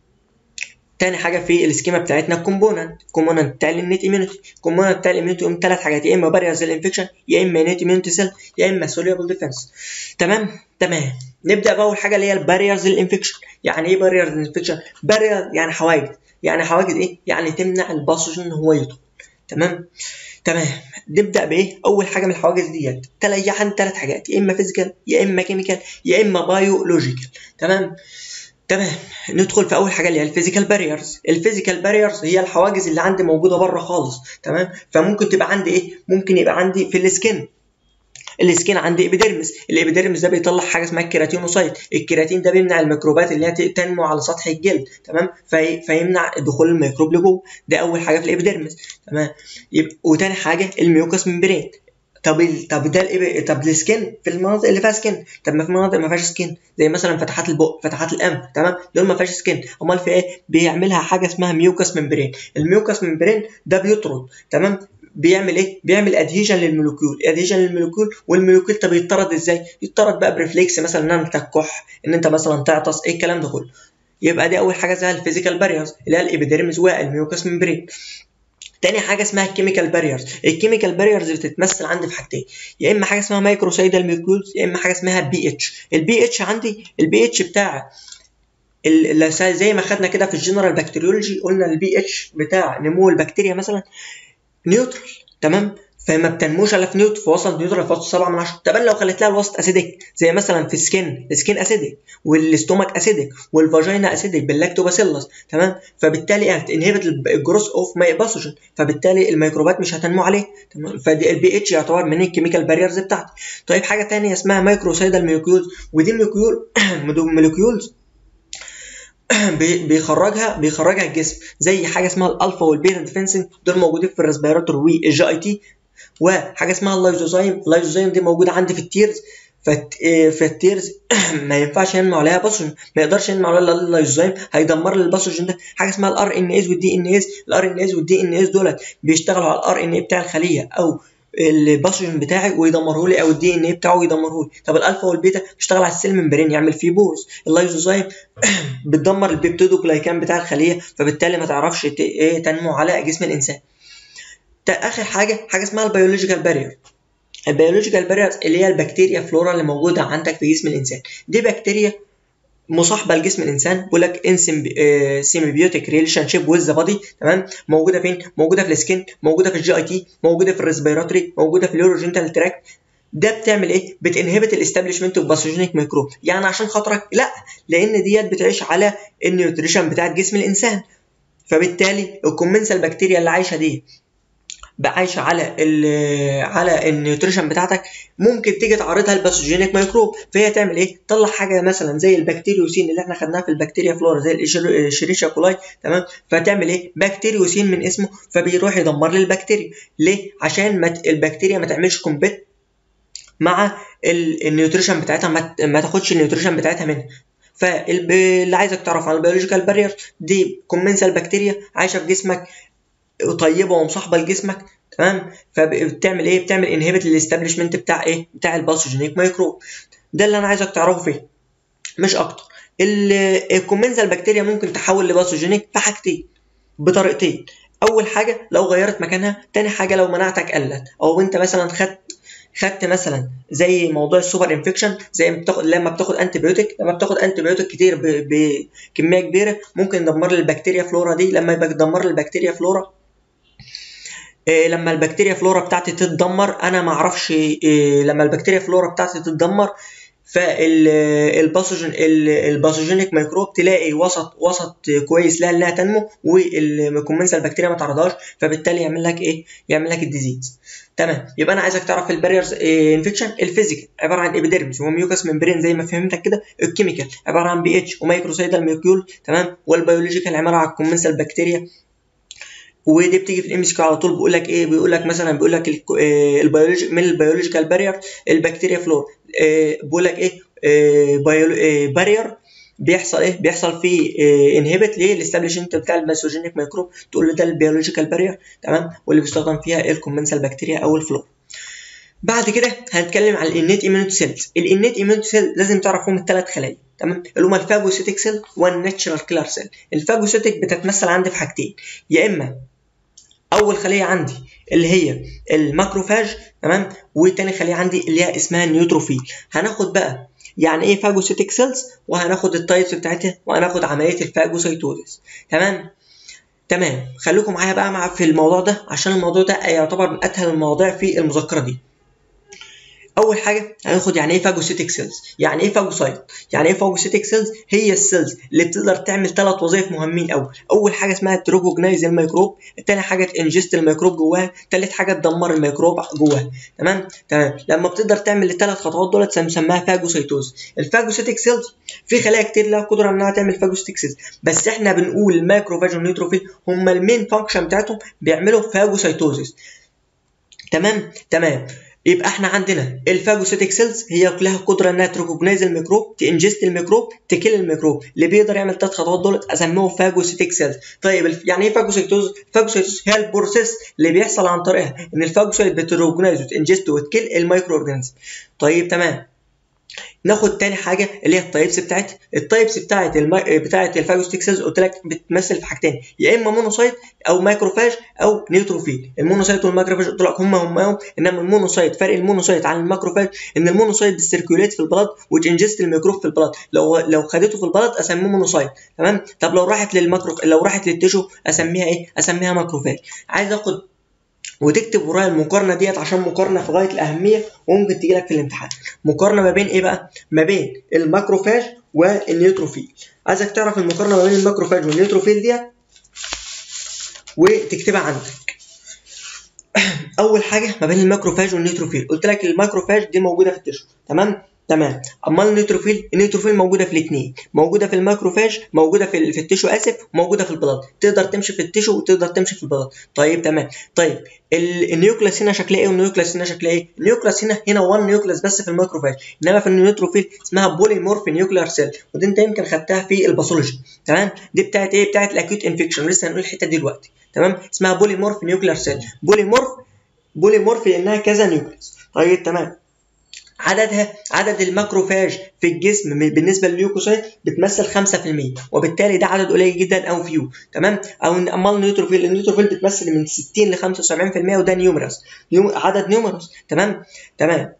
تاني حاجه في السكيما بتاعتنا الكومبوننت الكومبوننت بتاع النت اميونيتي الكومبوننت بتاع الاميونيتي هم ثلاث حاجات يا اما بارير سيل انفكشن يا اما نت اميونيتي سيل يا اما سوليبل ديفنس تمام تمام نبدا باول حاجه اللي هي الباريرز الانفكشن يعني ايه باريرز انفكشن بارير يعني حواجز يعني حواجز ايه يعني تمنع الباثوجين ان هو يدخل تمام تمام نبدا بايه اول حاجه من الحواجز ديت تليح عن ثلاث حاجات يا اما فيزيكال يا اما كيميكال يا اما بايولوجيكال تمام تمام ندخل في اول حاجه اللي هي الفيزيكال باريرز الفيزيكال باريرز هي الحواجز اللي عندي موجوده بره خالص تمام فممكن تبقى عندي ايه ممكن يبقى عندي في السكن السكين عندي ابيديرمس الابيديرمس ده بيطلع حاجه اسمها الكيراتينوسايت الكيراتين ده بيمنع الميكروبات اللي هي تنمو على سطح الجلد تمام في... فيمنع دخول الميكروب لجوه ده اول حاجه في الابيديرمس تمام يبقى وتاني حاجه الميوكس ممبرين طب ال... طب ده الإب... طب السكين في المناطق اللي فيها سكين طب ما في مناطق ما فيهاش سكين زي مثلا فتحات البق فتحات الانف تمام دول ما فيهاش سكين امال في ايه بيعملها حاجه اسمها ميوكس ممبرين الميوكس ممبرين ده بيطرد تمام بيعمل ايه؟ بيعمل ادهيجن للمولكيول، ادهيجن للمولكيول والمولكيول طب يتطرد ازاي؟ يتطرد بقى بريفلكس مثلا ان انت تكح ان انت مثلا تعطس ايه الكلام ده كله. يبقى دي اول حاجه زي الفيزيكال باريرز اللي هي الابيديرمس والميوكس ممبرين. تاني حاجه اسمها الكيميكال باريرز الكيميكال باريرز بتتمثل عندي في حاجتين يا اما حاجه اسمها مايكروسايدال مولكيولز يا اما حاجه اسمها بي اتش البي اتش عندي البي اتش بتاع زي ما خدنا كده في الجنرال بكتيريولوجي قلنا البي اتش بتاع نمو البكتيريا مثلا نيوترال تمام فما بتنموش الا في نيوت في وسط نيوترال في وسط 7 من 10 طب لو خليت لها الوسط اسيديك زي مثلا في السكين السكين اسيديك والاستومك اسيديك والفاجينا اسيديك باللاكتوباسيلس تمام فبالتالي هتنهبت الجروس اوف ماي باثوجين فبالتالي الميكروبات مش هتنمو عليه تمام فدي البي اتش يعتبر من الكيميكال باريرز بتاعتي طيب حاجه ثانيه اسمها مايكروسايدال مولكيولز ودي مولكيول مولكيولز بيخرجها بيخرجها الجسم زي حاجه اسمها الالفا والبيتا ديفنسنج دول موجودين في الريسبيراتور والجي اي تي وحاجه اسمها اللايزوزايم اللايزوزايم دي موجوده عندي في التيرز فالتيرز ما ينفعش ينمو عليها باثوجين ما يقدرش ينمو عليها اللايزوزايم هيدمر لي الباثوجين ده حاجه اسمها الار ان اس والدي ان اس الار ان اس والدي ان اس دولت بيشتغلوا على الار ان اي بتاع الخليه او الباثوجين بتاعي ويدمره لي او الدي ان اي بتاعه يدمره لي طب الالفا والبيتا بيشتغل على السيل ممبرين يعمل فيه بورز اللايزوزايم بتدمر البيبتيدوجلايكان بتاع الخليه فبالتالي ما تعرفش ايه تنمو على جسم الانسان اخر حاجه حاجه اسمها البيولوجيكال بارير البيولوجيكال بارير اللي هي البكتيريا فلورا اللي موجوده عندك في جسم الانسان دي بكتيريا مصاحبه لجسم الانسان بيقول لك ان سيمبيوتيك ريليشن شيب ويز ذا بادي تمام موجوده فين موجوده في السكين موجوده في الجي اي تي موجوده في الريسبيراتوري موجوده في اليوروجينتال تراكت ده بتعمل ايه بتنهبت الاستابليشمنت اوف باثوجينيك ميكروب يعني عشان خاطرك لا لان ديت بتعيش على النيوتريشن بتاعت جسم الانسان فبالتالي الكومنسال بكتيريا اللي عايشه دي عايشه على ال على النيوتريشن بتاعتك ممكن تيجي تعرضها لباثوجينيك ميكروب فهي تعمل ايه؟ تطلع حاجه مثلا زي البكتيريوسين اللي احنا خدناها في البكتيريا فلورا زي الشريشيا كولاي تمام فتعمل ايه؟ بكتيريوسين من اسمه فبيروح يدمر لي البكتيريا ليه؟ عشان ما البكتيريا ما تعملش كومبيت مع النيوتريشن بتاعتها ما تاخدش النيوتريشن بتاعتها منها فاللي عايزك تعرف عن البيولوجيكال بارير دي كومنسال بكتيريا عايشه في جسمك طيبه ومصاحبه لجسمك تمام فبتعمل ايه بتعمل انهبت الاستابليشمنت بتاع ايه بتاع الباثوجينيك ميكروب ده اللي انا عايزك تعرفه فيه مش اكتر الكومنزال بكتيريا ممكن تحول لباثوجينيك في حاجتين بطريقتين اول حاجه لو غيرت مكانها تاني حاجه لو مناعتك قلت او انت مثلا خدت خدت مثلا زي موضوع السوبر انفكشن زي ما بتاخد لما بتاخد انتي بيوتيك لما بتاخد انتي بيوتيك كتير بكميه كبيره ممكن يدمر لي البكتيريا فلورا دي لما يبقى يدمر لي البكتيريا فلورا إيه لما البكتيريا فلورا بتاعتي تتدمر انا ما اعرفش إيه لما البكتيريا فلورا بتاعتي تتدمر فالباثوجين الباثوجينيك ميكروب تلاقي وسط وسط كويس لها انها تنمو والكومنسال بكتيريا ما تعرضهاش فبالتالي يعمل لك ايه؟ يعمل لك الديزيز تمام يبقى انا عايزك تعرف الباريرز انفكشن الفيزيكال عباره عن ابيديرمس وميوكس ممبرين زي ما فهمتك كده الكيميكال عباره عن بي اتش ومايكروسايدال ميكيول تمام والبيولوجيكال عباره عن الكومنسال بكتيريا ودي بتيجي في الام اس على طول بيقول لك ايه بيقول لك مثلا بيقول لك البيولوجي من البيولوجيكال بارير البكتيريا فلور بيقول لك ايه بارير بيحصل ايه بيحصل فيه انهبت ليه الاستابليشمنت بتاع الباثوجينيك ميكروب تقول له ده البيولوجيكال بارير تمام واللي بيستخدم فيها الكومنسال بكتيريا او الفلور بعد كده هنتكلم على الانيت ايميونيتي سيلز الانيت ايميونيتي سيل لازم تعرفهم الثلاث خلايا تمام اللي هما الفاجوسيتيك سيل والناتشرال كيلر سيل الفاجوسيتيك بتتمثل عندي في حاجتين يا اما اول خليه عندي اللي هي الماكروفاج تمام وتاني خليه عندي اللي هي اسمها النيوتروفيل هناخد بقى يعني ايه فاجوسيتيك سيلز وهناخد التايبس بتاعتها وهناخد عمليه الفاجوسيتوزيس تمام تمام خليكم معايا بقى مع في الموضوع ده عشان الموضوع ده يعتبر من اتهل المواضيع في المذكره دي اول حاجه هناخد يعني ايه فاجوسيتيك سيلز يعني ايه فاجوسايت يعني ايه فاجوسيتيك سيلز هي السيلز اللي بتقدر تعمل ثلاث وظائف مهمين قوي اول حاجه اسمها تروكوجنايز الميكروب الثاني حاجه تنجست الميكروب جواها ثالث حاجه تدمر الميكروب جواها تمام تمام لما بتقدر تعمل الثلاث خطوات دولت بنسميها فاجوسيتوز الفاجوسيتيك سيلز في خلايا كتير لها قدره انها تعمل فاجوسيتيك سيلز بس احنا بنقول الماكروفاج والنيوتروفيل هم المين فانكشن بتاعتهم بيعملوا فاجوسيتوزيس تمام تمام يبقى احنا عندنا الفاجوسيتيك سيلز هي لها قدره انها تريكوجنايز الميكروب تنجست الميكروب تكل الميكروب اللي بيقدر يعمل ثلاث خطوات دول اسميهم فاجوسيتيك سيلز طيب يعني ايه فاجوسيتوز فاجوسيتوز هي البروسيس اللي بيحصل عن طريقها ان الفاجوسيت بتريكوجنايز وتنجست وتكل المايكرو اورجانيزم طيب تمام ناخد تاني حاجه اللي هي التايبس بتاعتها التايبس بتاعت الم... بتاعت الفاجوستيك سيلز قلت لك بتمثل في حاجتين يا اما مونوسايت او مايكروفاج او نيوتروفيل المونوسايت والمايكروفاج قلت لك هم هم هم انما المونوسايت فرق المونوسايت عن الماكروفاج ان المونوسايت بتسيركيوليت في البلد وتنجست الميكروب في البلد لو لو خدته في البلد اسميه مونوسايت تمام طب لو راحت للماكرو لو راحت للتيشو اسميها ايه اسميها ماكروفاج عايز اخد وتكتب ورايا المقارنه ديت عشان مقارنه في غايه الاهميه وممكن تجي لك في الامتحان مقارنه ما بين ايه بقى ما بين الماكروفاج والنيوتروفيل عايزك تعرف المقارنه ما بين الماكروفاج والنيوتروفيل ديت وتكتبها عندك اول حاجه ما بين الماكروفاج والنيوتروفيل قلت لك الماكروفاج دي موجوده في التشو تمام تمام امال النيوتروفيل النيوتروفيل موجوده في الاثنين موجوده في الماكروفاج موجوده في في التيشو اسف موجوده في البلد تقدر تمشي في التيشو وتقدر تمشي في البلد طيب تمام طيب النيوكلاس هنا شكلها ايه والنيوكلاس هنا شكلها ايه النيوكلاس هنا هنا 1 نيوكلاس بس في الماكروفاج انما في النيوتروفيل اسمها بوليمورف نيوكلير سيل ودي انت يمكن خدتها في الباثولوجي تمام دي بتاعت ايه بتاعت الاكيوت انفكشن لسه هنقول الحته دي دلوقتي تمام اسمها بوليمورف نيوكلير سيل بوليمورف بوليمورف لانها كذا نيوكليس طيب تمام عددها عدد الماكروفاج في الجسم بالنسبه للليوكوسايت بتمثل 5% وبالتالي ده عدد قليل جدا او فيو تمام او امال النيوتروفيل النيوتروفيل بتمثل من 60 ل 75% وده نيومرس عدد نيومرس تمام تمام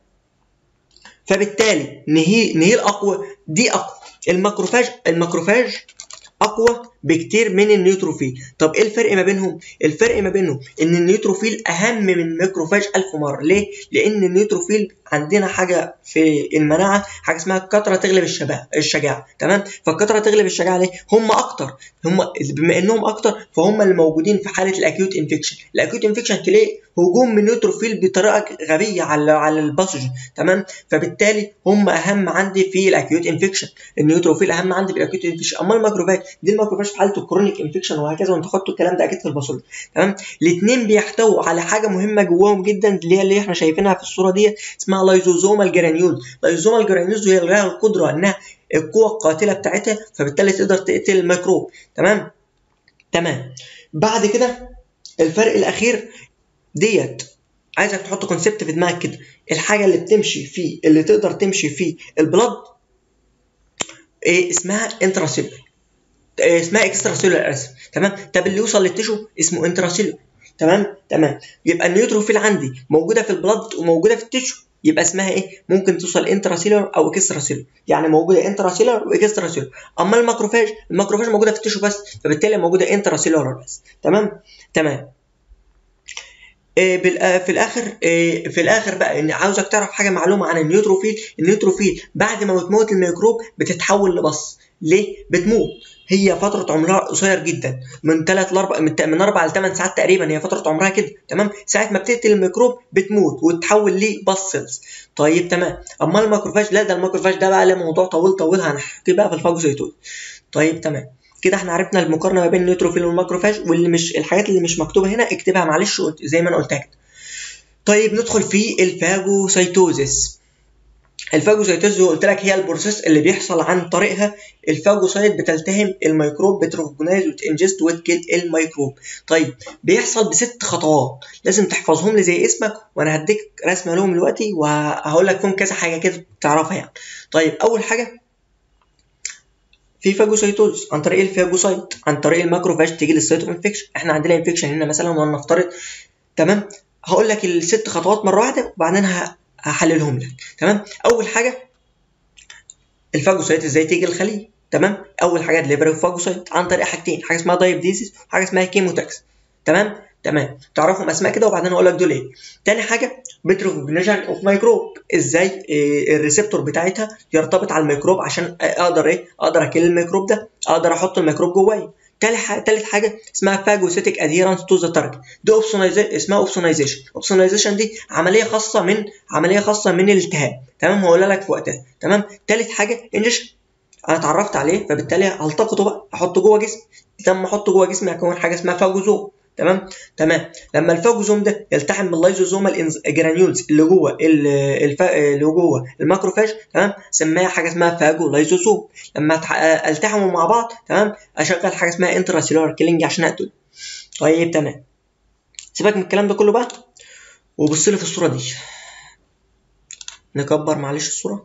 فبالتالي نهي نهي الاقوى دي اقوى الماكروفاج الماكروفاج اقوى بكتير من النيوتروفيل طب ايه الفرق ما بينهم الفرق ما بينهم ان النيوتروفيل اهم من الميكروفاج ألف مره ليه لان النيوتروفيل عندنا حاجه في المناعه حاجه اسمها الكثره تغلب الشباب الشجاعه تمام فالكثره تغلب الشجاعه ليه هم اكتر هم بما انهم اكتر فهم اللي موجودين في حاله الاكيوت انفكشن الاكيوت انفكشن تلاقي هجوم من النيوتروفيل بطريقه غبيه على على الباثوجين تمام فبالتالي هم اهم عندي في الاكيوت انفكشن النيوتروفيل اهم عندي في الاكيوت انفكشن اما الماكروفاج دي الماكروفاج في حاله الكرونيك انفكشن وهكذا وانت خدتوا الكلام ده اكيد في الباثولوجي تمام الاثنين بيحتووا على حاجه مهمه جواهم جدا اللي هي اللي احنا شايفينها في الصوره دي اسمها لايزوزومال جرانيول لايزوزومال جرانيول هي لها القدره انها القوه القاتله بتاعتها فبالتالي تقدر تقتل الميكروب تمام تمام بعد كده الفرق الاخير ديت عايزك تحط كونسيبت في دماغك كده الحاجه اللي بتمشي في اللي تقدر تمشي في البلد إيه اسمها انتراسيلولر اسمها اكسترا سيلولر اسف تمام طب اللي يوصل للتشو اسمه انتراسيلولر تمام تمام يبقى النيوتروفيل عندي موجوده في البلد وموجوده في التشو يبقى اسمها ايه ممكن توصل انتراسيلولر او اكسترا سيلولر يعني موجوده انتراسيلولر واكسترا سيلولر اما الماكروفاج الماكروفاج موجوده في التشو بس فبالتالي موجوده انتراسيلولر بس تمام تمام في الاخر في الاخر بقى ان عاوزك تعرف حاجه معلومه عن النيوتروفيل النيوتروفيل بعد ما بتموت الميكروب بتتحول لبص ليه بتموت هي فترة عمرها قصير جدا من 3 ل 4 من 4 ل 8 ساعات تقريبا هي فترة عمرها كده تمام ساعة ما بتقتل الميكروب بتموت وتتحول لباسلز طيب تمام اما الماكروفاج لا ده الماكروفاج ده بقى له موضوع طويل طويل هنحكي بقى في الفاجوسيتوز طيب تمام كده احنا عرفنا المقارنه ما بين النيوتروفيل والماكروفاج واللي مش الحاجات اللي مش مكتوبه هنا اكتبها معلش زي ما انا قلتها كده طيب ندخل في الفاجوسيتوزيس الفاجوسيتوزيس قلت لك هي البروسيس اللي بيحصل عن طريقها الفاجوسايت بتلتهم الميكروب بتركبونايز وتنجست وتكل الميكروب طيب بيحصل بست خطوات لازم تحفظهم لي زي اسمك وانا هديك رسمه لهم دلوقتي وهقول لك فيهم كذا حاجه كده تعرفها يعني طيب اول حاجه في فاجوسايتوز عن طريق الفاجوسايت عن طريق الماكروفاج تيجي للسيتو انفكشن احنا عندنا انفكشن هنا مثلا ولنفترض تمام هقول لك الست خطوات مره واحده وبعدين هحللهم لك تمام اول حاجه الفاجوسايت ازاي تيجي الخليه تمام اول حاجه دليفري فاجوسايت عن طريق حاجتين حاجه اسمها دايبديزيس وحاجه اسمها كيموتاكس تمام تمام تعرفهم اسماء كده وبعدين اقول لك دول ايه تاني حاجه بتروفيجنيشن اوف ميكروب ازاي إيه الريسبتور بتاعتها يرتبط على الميكروب عشان اقدر ايه اقدر اكل الميكروب ده اقدر احط الميكروب جوايا تالت حاجه اسمها فاجوسيتك اديرنس تو ذا تارجت دي اوبسونايزيشن اسمها اوبسونايزيشن اوبسونايزيشن دي عمليه خاصه من عمليه خاصه من الالتهاب تمام هقولها لك في وقتها تمام تالت حاجه انجكشن انا اتعرفت عليه فبالتالي هلتقطه بقى احطه جوه جسمي لما احطه جوه جسمي هكون حاجه اسمها فاجوزوم تمام تمام لما الفاجوزوم ده يلتحم باللايزوزومال جرانيولز اللي جوه الف... اللي جوه الماكروفاج تمام سماها حاجه اسمها فاجو لايزوزوم لما التحموا مع بعض تمام اشغل حاجه اسمها انتراسيلولار كيلينج عشان اقتل طيب تمام سيبك من الكلام ده كله بقى وبص لي في الصوره دي نكبر معلش الصوره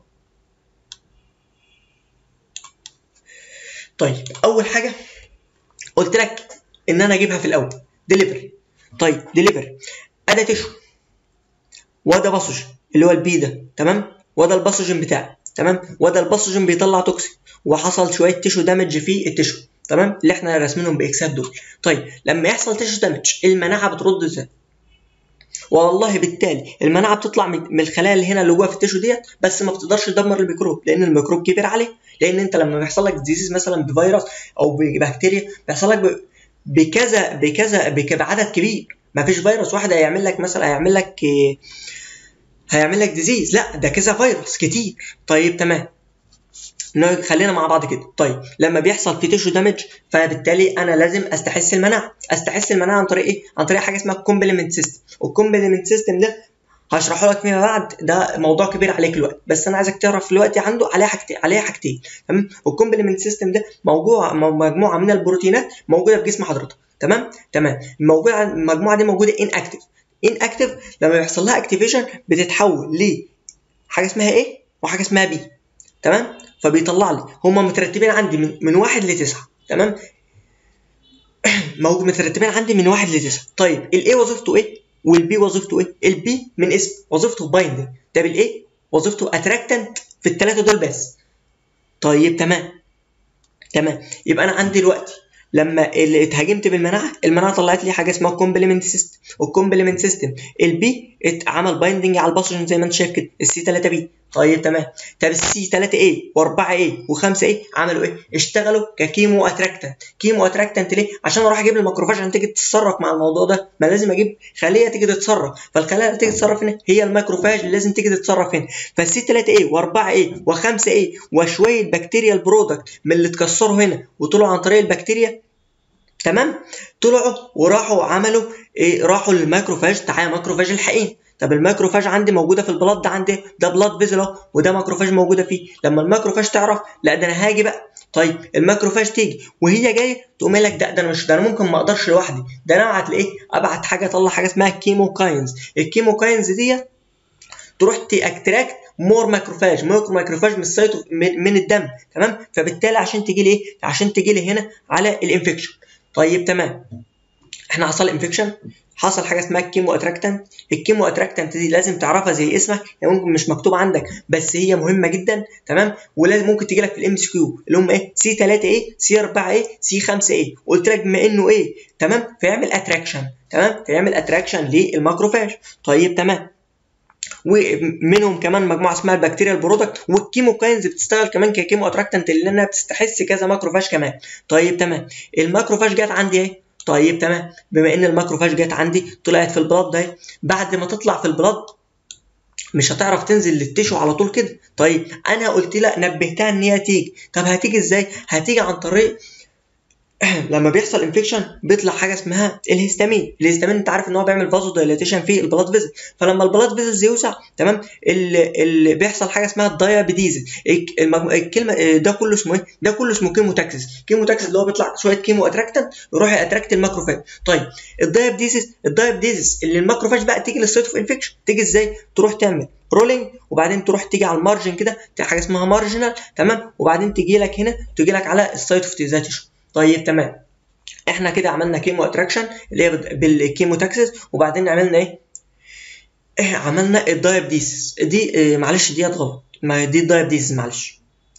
طيب اول حاجه قلت لك ان انا اجيبها في الاول ديليفري طيب ديليفري ادا تشو وده باسوجين اللي هو البي ده تمام وده الباسوجين بتاعي تمام وده الباسوجين بيطلع توكسين وحصل شويه تيشو دامج في التيشو تمام اللي احنا راسمينهم باكسات دول طيب لما يحصل تيشو دامج المناعه بترد ازاي والله بالتالي المناعه بتطلع من الخلايا اللي هنا اللي جوه في التيشو ديت بس ما بتقدرش تدمر الميكروب لان الميكروب كبير عليه لان انت لما بيحصل لك ديزيز مثلا بفيروس او ببكتيريا بيحصل لك ب... بكذا بكذا بعدد كبير ما فيش فيروس واحد هيعمل لك مثلا هيعمل لك هيعمل لك ديزيز لا ده كذا فيروس كتير طيب تمام خلينا مع بعض كده طيب لما بيحصل في تيشو دامج فبالتالي انا لازم استحس المناعه استحس المناعه عن طريق ايه عن طريق حاجه اسمها الكومبلمنت سيستم والكومبلمنت سيستم ده هشرحه لك فيما بعد ده موضوع كبير عليك الوقت بس انا عايزك تعرف دلوقتي عنده عليه حاجتين عليه حاجتين تمام والكومبلمنت سيستم ده موضوع مجموعه من البروتينات موجوده في جسم حضرتك تمام تمام موجوده المجموعه دي موجوده ان اكتف ان اكتف لما بيحصل لها اكتيفيشن بتتحول ل حاجه اسمها ايه وحاجه اسمها بي تمام فبيطلع لي هما مترتبين عندي من, من واحد لتسعه تمام موجود مترتبين عندي من واحد لتسعه طيب الايه وظيفته ايه والبي وظيفته ايه؟ البي من اسم وظيفته بايندنج طب الايه وظيفته اتراكتنت في الثلاثه دول بس طيب تمام تمام يبقى انا عندي دلوقتي لما اللي اتهاجمت بالمناعه المناعه طلعت لي حاجه اسمها كومبلمنت سيستم والكومبلمنت سيستم البي اتعمل بايندنج على الباسوجين زي ما انت شايف كده السي 3 بي طيب تمام طب السي 3 اي و4 اي و5 اي عملوا ايه؟ اشتغلوا ككيمو اتراكتنت كيمو اتراكتنت ليه؟ عشان اروح اجيب الماكروفاج عشان تيجي تتصرف مع الموضوع ده ما لازم اجيب خليه تيجي تتصرف فالخلايا اللي تيجي تتصرف هنا هي الماكروفاج اللي لازم تيجي تتصرف هنا فالسي 3 اي و4 اي و5 اي وشويه بكتيريا البرودكت من اللي اتكسروا هنا وطلعوا عن طريق البكتيريا تمام طلعوا وراحوا عملوا ايه راحوا للماكروفاج تعالى ماكروفاج الحقيقي طب الماكروفاج عندي موجوده في البلاد ده عندي ده بلاد فيزل اهو وده ماكروفاج موجوده فيه لما الماكروفاج تعرف لا ده انا هاجي بقى طيب الماكروفاج تيجي وهي جايه تقوم لك ده ده انا مش ده انا ممكن ما اقدرش لوحدي ده انا ابعت لايه ابعت حاجه اطلع حاجه اسمها كيموكاينز الكيموكاينز دي تروح تاكتراكت مور ماكروفاج مور ماكروفاج من السيتو من الدم تمام فبالتالي عشان تجي لي ايه عشان تجي لي هنا على الانفكشن طيب تمام احنا حصل انفكشن حصل حاجه اسمها الكيمو اتراكتنت الكيمو اتراكتنت دي لازم تعرفها زي اسمها هي ممكن مش مكتوب عندك بس هي مهمه جدا تمام ولازم ممكن تجي لك في الام اس كيو اللي هم ايه سي 3 ايه سي 4 ايه سي 5 ايه قلت لك بما انه ايه تمام فيعمل اتراكشن تمام فيعمل اتراكشن للماكروفاج طيب تمام ومنهم كمان مجموعه اسمها البكتيريا برودكت والكيموكاينز بتشتغل كمان ككيمو اتراكتنت لانها بتستحث كذا ماكروفاج كمان طيب تمام الماكروفاج جت عندي ايه طيب تمام بما ان الماكروفاج جت عندي طلعت في البلاد ده بعد ما تطلع في البلاد مش هتعرف تنزل للتيشو على طول كده طيب انا قلت لها نبهتها ان هي تيجي طب هتيجي ازاي هتيجي عن طريق لما بيحصل انفكشن بيطلع حاجه اسمها الهستامين الهستامين انت عارف ان هو بيعمل فازو دايليتيشن في البلاد فيزل فلما البلاد فيزل يوسع تمام اللي, اللي بيحصل حاجه اسمها الدايابيديز الكلمه ده كله اسمه ايه ده كله اسمه كيموتاكسس كيموتاكسس اللي هو بيطلع شويه كيمو اتراكتنت يروح ياتراكت الماكروفاج طيب الدايابيديز الدايابيديز اللي الماكروفاج بقى تيجي للسيت اوف انفكشن تيجي ازاي تروح تعمل رولينج وبعدين تروح تيجي على المارجن كده حاجه اسمها مارجنال تمام وبعدين تيجي لك هنا تيجي لك على السايت اوف تيزاتيشن طيب تمام احنا كده عملنا كيمو اتراكشن اللي هي بالكيمو تاكسس وبعدين عملنا ايه؟ ايه عملنا الدايابديسيس دي إيه معلش ديت غلط ما دي الدايابديسيس معلش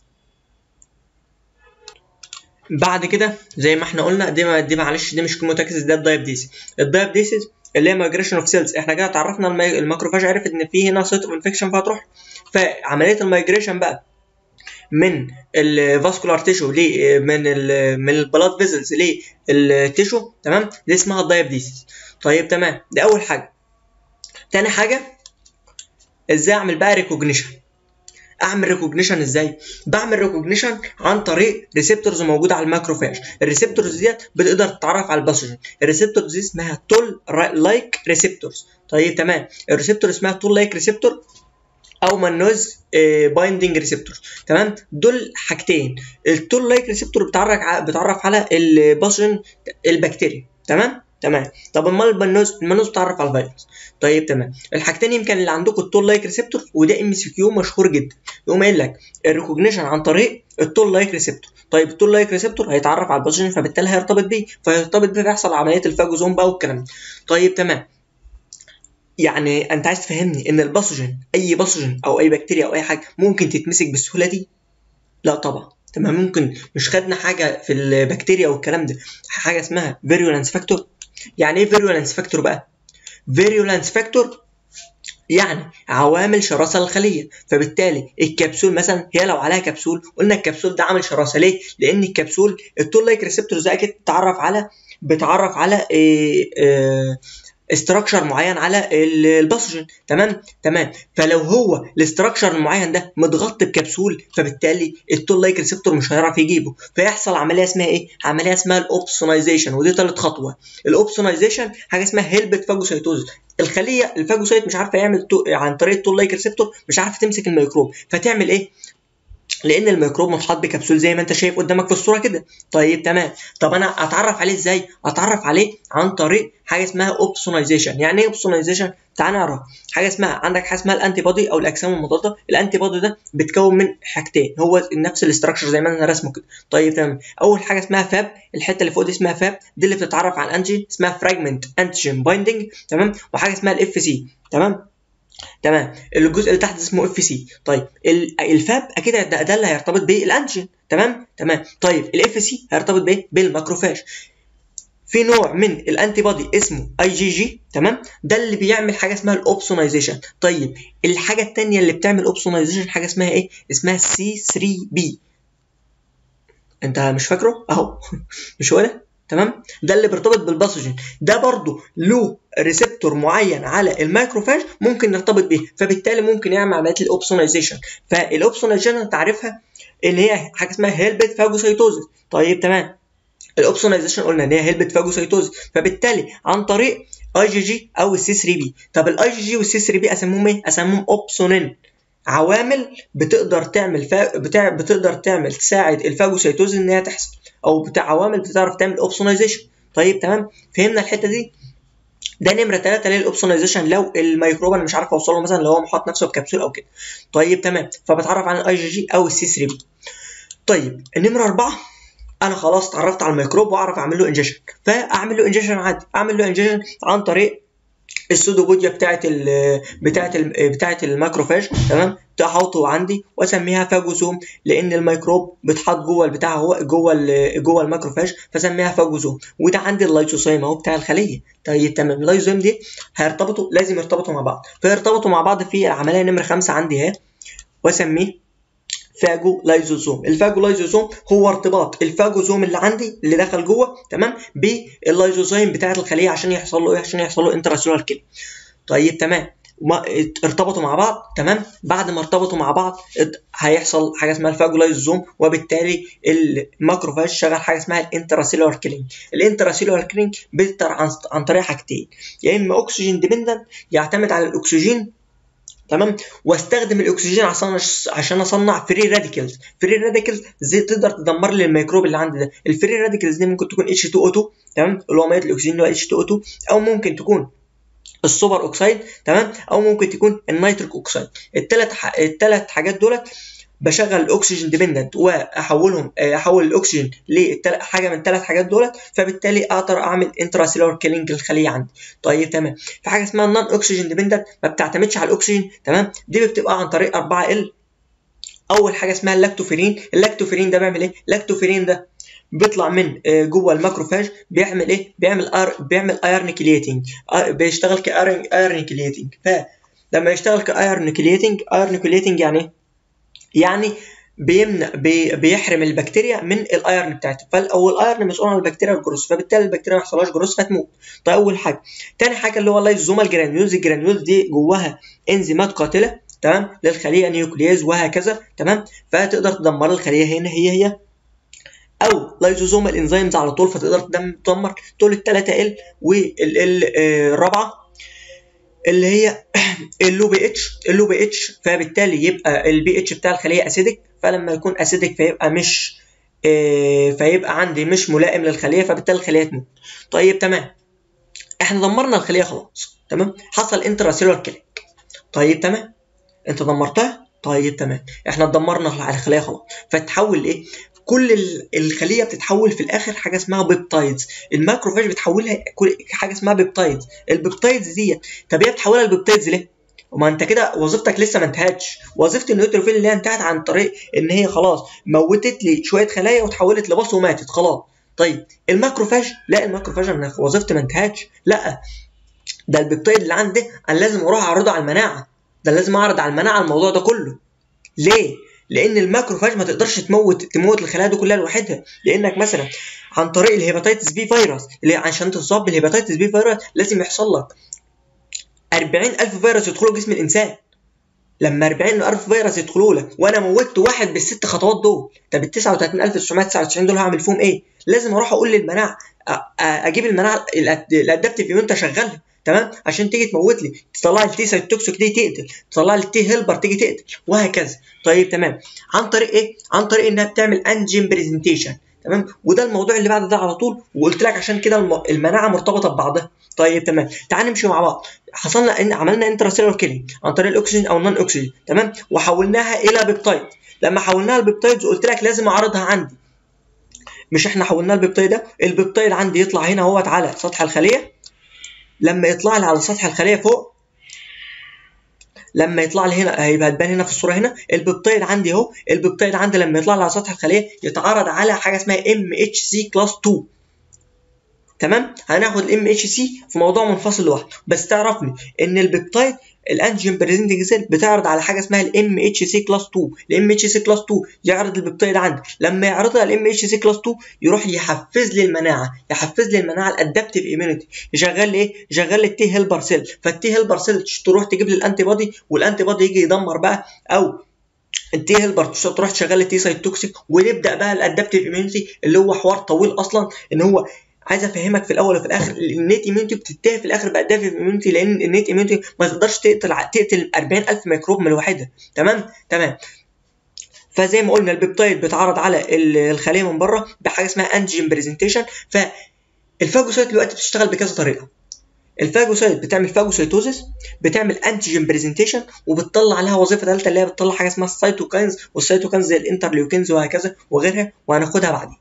بعد كده زي ما احنا قلنا دي دي معلش دي مش كيمو تاكسس ده الدايابديسيس الدايابديسيس اللي هي مايجريشن اوف سيلز احنا كده اتعرفنا الماكروفاج عرفت ان في هنا سيت اوف انفكشن فهتروح فعمليه المايجريشن بقى من الفاسكولار تيشو ل من ال من البلاد فيزلز للتيشو تمام دي اسمها الدايابديسيس طيب تمام دي اول حاجه تاني حاجه ازاي اعمل بقى ريكوجنيشن اعمل ريكوجنيشن ازاي بعمل ريكوجنيشن عن طريق ريسبتورز موجوده على الماكروفاج الريسبتورز ديت بتقدر تتعرف على الباثوجين الريسبتورز دي اسمها تول لايك ريسبتورز طيب تمام الريسبتور اسمها تول لايك ريسبتور او مانوز بايندنج ريسبتور تمام دول حاجتين التول لايك ريسبتور بتعرف بتعرف على الباثوجين البكتيريا تمام تمام طب امال المانوز المانوز بتعرف على الفيروس طيب تمام الحاجتين يمكن اللي عندكم التول لايك ريسبتور وده ام سي كيو مشهور جدا يقوم قايل لك الريكوجنيشن عن طريق التول لايك ريسبتور طيب التول لايك ريسبتور هيتعرف على الباثوجين فبالتالي هيرتبط بيه فيرتبط بيه فيحصل عمليه الفاجوزوم بقى والكلام ده طيب تمام يعني انت عايز تفهمني ان الباثوجين اي باثوجين او اي بكتيريا او اي حاجه ممكن تتمسك بالسهوله دي لا طبعا تمام ممكن مش خدنا حاجه في البكتيريا والكلام ده حاجه اسمها فيريولانس فاكتور يعني ايه فيريولانس فاكتور بقى فيريولانس فاكتور يعني عوامل شراسه للخليه فبالتالي الكبسول مثلا هي لو عليها كبسول قلنا الكبسول ده عامل شراسه ليه لان الكبسول التول لايك ريسبتورز ده اكيد بتعرف على بتعرف على إيه إيه استراكشر معين على الباثوجين تمام تمام فلو هو الاستراكشر المعين ده متغطي بكبسول فبالتالي التول لايك ريسبتور مش هيعرف يجيبه فيحصل عمليه اسمها ايه عمليه اسمها الاوبسونايزيشن ودي ثالث خطوه الاوبسونايزيشن حاجه اسمها هيلبت فاجوسايتوز الخليه الفاجوسايت مش عارفه يعمل عن طريق التول لايك ريسبتور مش عارفه تمسك الميكروب فتعمل ايه لان الميكروب محاط بكبسول زي ما انت شايف قدامك في الصوره كده طيب تمام طب انا اتعرف عليه ازاي اتعرف عليه عن طريق حاجه اسمها اوبسونايزيشن يعني ايه اوبسونايزيشن تعال نعرف حاجه اسمها عندك حاجه اسمها الانتي بودي او الاجسام المضاده الانتي بودي ده بيتكون من حاجتين هو نفس الاستراكشر زي ما انا رسمه كده طيب تمام اول حاجه اسمها فاب الحته اللي فوق دي اسمها فاب دي اللي بتتعرف على الانتيجين اسمها فراجمنت انتيجين بايندنج تمام وحاجه اسمها الاف سي تمام تمام الجزء اللي تحت اسمه اف سي طيب الفاب اكيد ده, ده اللي هيرتبط بالانتيجين تمام تمام طيب الاف سي هيرتبط بايه بالماكروفاج في نوع من الانتي بودي اسمه اي جي جي تمام ده اللي بيعمل حاجه اسمها الاوبسونايزيشن طيب الحاجه الثانيه اللي بتعمل اوبسونايزيشن حاجه اسمها ايه اسمها سي 3 بي انت مش فاكره اهو مش هو ده تمام ده اللي بيرتبط بالباثوجين ده برضو له ريسبتور معين على المايكروفاج ممكن نرتبط بيه فبالتالي ممكن يعمل عمليه الاوبسونايزيشن فالاوبسونايزيشن تعرفها اللي هي حاجه اسمها هيلبت فاجوسايتوزيس طيب تمام الاوبسونايزيشن قلنا ان هي هيلبت فاجوسايتوزيس فبالتالي عن طريق اي جي جي او السي 3 بي طب الاي جي جي والسي 3 بي اسموهم ايه اسموهم اوبسونين عوامل بتقدر تعمل فا... بتاع... بتقدر تعمل تساعد الفاجوسايتوز ان هي تحصل او بتاع عوامل بتعرف تعمل اوبسونايزيشن طيب تمام فهمنا الحته دي ده نمره 3 للاوبسونايزيشن لو الميكروب انا مش عارف اوصل له مثلا لو هو محاط نفسه بكبسول او كده طيب تمام فبتعرف عن الاي جي جي او السي 3 بي طيب النمره 4 انا خلاص اتعرفت على الميكروب واعرف اعمل له انجكشن فاعمل له انجكشن عادي اعمل له انجكشن عن طريق السودوبوديا بتاعت ال بتاعت ال بتاعت الماكروفاج تمام تحطه عندي واسميها فاجوزوم لان الميكروب بيتحط جوه البتاع هو جوه ال جوه الماكروفاج فسميها فاجوزوم وده عندي اللايسوسوم اهو بتاع الخليه طيب تمام اللايسوسوم دي هيرتبطوا لازم يرتبطوا مع بعض فيرتبطوا مع بعض في العمليه نمره خمسة عندي اهي واسميه فاجو لايزوزوم الفاجو لايزوزوم هو ارتباط الفاجوزوم اللي عندي اللي دخل جوه تمام باللايزوزوم بتاعه الخليه عشان يحصل له ايه عشان يحصل له انتراسيولار كيل طيب تمام ما ارتبطوا مع بعض تمام بعد ما ارتبطوا مع بعض هيحصل حاجه اسمها الفاجولايزوزوم وبالتالي الماكروفاج شغال حاجه اسمها الانتراسيلولار كيلينج الانتراسيلولار كيلينج بيقدر عن, عن طريق حاجتين يا اما اكسجين ديبندنت يعتمد على الاكسجين تمام واستخدم الاكسجين عشان عشان اصنع فري راديكلز فري راديكلز زي تقدر تدمر لي الميكروب اللي عندي ده الفري راديكلز دي ممكن تكون H2O2 تمام اللي هو ميه الاكسجين اللي هو H2O2 او ممكن تكون السوبر اوكسايد تمام او ممكن تكون النيتريك اوكسايد الثلاث الثلاث حاجات دولت بشغل الاكسجين ديبندنت واحولهم احول الاكسجين لحاجه من الثلاث حاجات دولت فبالتالي اقدر اعمل انتراسيلولار كيلينج للخليه عندي طيب تمام في حاجه اسمها النون اكسجين ديبندنت ما بتعتمدش على الاكسجين تمام دي بتبقى عن طريق 4 ال اول حاجه اسمها اللاكتوفيرين اللاكتوفيرين ده بيعمل ايه اللاكتوفيرين ده بيطلع من جوه الماكروفاج بيعمل ايه بيعمل أر... بيعمل ايرن كليتنج بيشتغل كايرن كليتنج فلما يشتغل كايرن كليتنج ايرن كليتنج يعني ايه يعني بيمنع بي بيحرم البكتيريا من الايرن بتاعته او الايرن مسؤول عن البكتيريا الجروس فبالتالي البكتيريا ما يحصلهاش جروس فتموت طيب اول حاجه تاني حاجه اللي هو اللايزوزومال جرانيولز الجرانيولز دي جواها انزيمات قاتله تمام للخليه نيوكلياز وهكذا تمام فتقدر تدمر الخليه هنا هي هي او لايزوزومال انزيمز على طول فتقدر تدمر طول الثلاثه ال والال الرابعه اللي هي اللو بي اتش اللو بي اتش فبالتالي يبقى البي اتش بتاع الخليه اسيدك فلما يكون اسيدك فيبقى مش آه فيبقى عندي مش ملائم للخليه فبالتالي الخليه تموت طيب تمام احنا دمرنا الخليه خلاص تمام حصل انتراسيلولار كيلينج طيب تمام انت دمرتها طيب تمام احنا دمرنا على الخليه خلاص فتحول ايه كل الخليه بتتحول في الاخر حاجه اسمها بيبتايدز الماكروفاج بتحولها حاجه اسمها بيبتايدز البيبتايدز دي طب هي بتحولها لبيبتايدز ليه ما انت كده وظيفتك لسه ما انتهتش وظيفه النيوتروفيل اللي هي انتهت عن طريق ان هي خلاص موتت لي شويه خلايا وتحولت لباص وماتت خلاص طيب الماكروفاج لا الماكروفاج انا وظيفتي ما انتهتش لا ده البيبتايد اللي عندي انا لازم اروح اعرضه على المناعه ده لازم اعرض على المناعه الموضوع ده كله ليه لان الماكروفاج ما تقدرش تموت تموت الخلايا دي كلها لوحدها لانك مثلا عن طريق الهيباتيتس بي فيروس اللي عشان تصاب بالهيباتيتس بي فيروس لازم يحصل لك 40000 فيروس يدخلوا جسم الانسان لما 40000 فيروس يدخلوا لك وانا موتت واحد بالست خطوات دول طب ال 39999 دول هعمل فيهم ايه؟ لازم اروح اقول للمناعه اجيب المناعه الادابتيف ايميون اشغلها تمام عشان تيجي تموت لي تطلع لي التي سايتوكسيك دي تقتل تطلع لي التي هيلبر تيجي تقتل وهكذا طيب تمام عن طريق ايه عن طريق انها بتعمل انجين بريزنتيشن تمام وده الموضوع اللي بعد ده على طول وقلت لك عشان كده المناعه مرتبطه ببعضها طيب تمام تعال نمشي مع بعض حصلنا ان عملنا انتراسيلولار كيلينج عن طريق الاكسجين او النون اكسجين تمام وحولناها الى بيبتايد لما حولناها لبيبتايدز قلت لك لازم اعرضها عندي مش احنا حولناها البيبتايد ده البيبتايد عندي يطلع هنا اهوت على سطح الخليه لما يطلع لي على سطح الخليه فوق لما يطلع لي هنا هيبقى هتبان هنا في الصوره هنا البيبتايد عندي اهو البيبتايد عندي لما يطلع لي على سطح الخليه يتعرض على حاجه اسمها ام اتش سي كلاس 2 تمام هناخد الام اتش سي في موضوع منفصل لوحده بس تعرفني ان البيبتايد الانجين بريزنتنج سيل بتعرض على حاجه اسمها الام اتش سي كلاس 2 الام اتش سي كلاس 2 يعرض البيبتايد عندي لما يعرضها الام اتش سي كلاس 2 يروح يحفز لي المناعه يحفز لي المناعه الادابتيف ايميونيتي يشغل لي ايه يشغل لي التي هيلبر سيل فالتي هيلبر سيل تروح تجيب لي الانتي بودي والانتي بودي يجي يدمر بقى او التي هيلبر تروح تشغل التي سايتوكسيك ونبدا بقى الادابتيف ايميونيتي اللي هو حوار طويل اصلا ان هو عايز افهمك في الاول وفي الاخر النت ايميونيتي بتنتهي في الاخر بادافع ايميونيتي لان النت ايميونيتي ما تقدرش تقتل تقتل 40000 ميكروب من الوحده تمام تمام فزي ما قلنا البيبتايد بيتعرض على الخليه من بره بحاجه اسمها انجين بريزنتيشن فالفاجوسايت دلوقتي بتشتغل بكذا طريقه الفاجوسايت بتعمل فاجوسايتوزيس بتعمل انتيجين بريزنتيشن وبتطلع لها وظيفه ثالثه اللي هي بتطلع حاجه اسمها السيتوكاينز والسيتوكاينز زي الانترليوكينز وهكذا وغيرها وهناخدها بعدين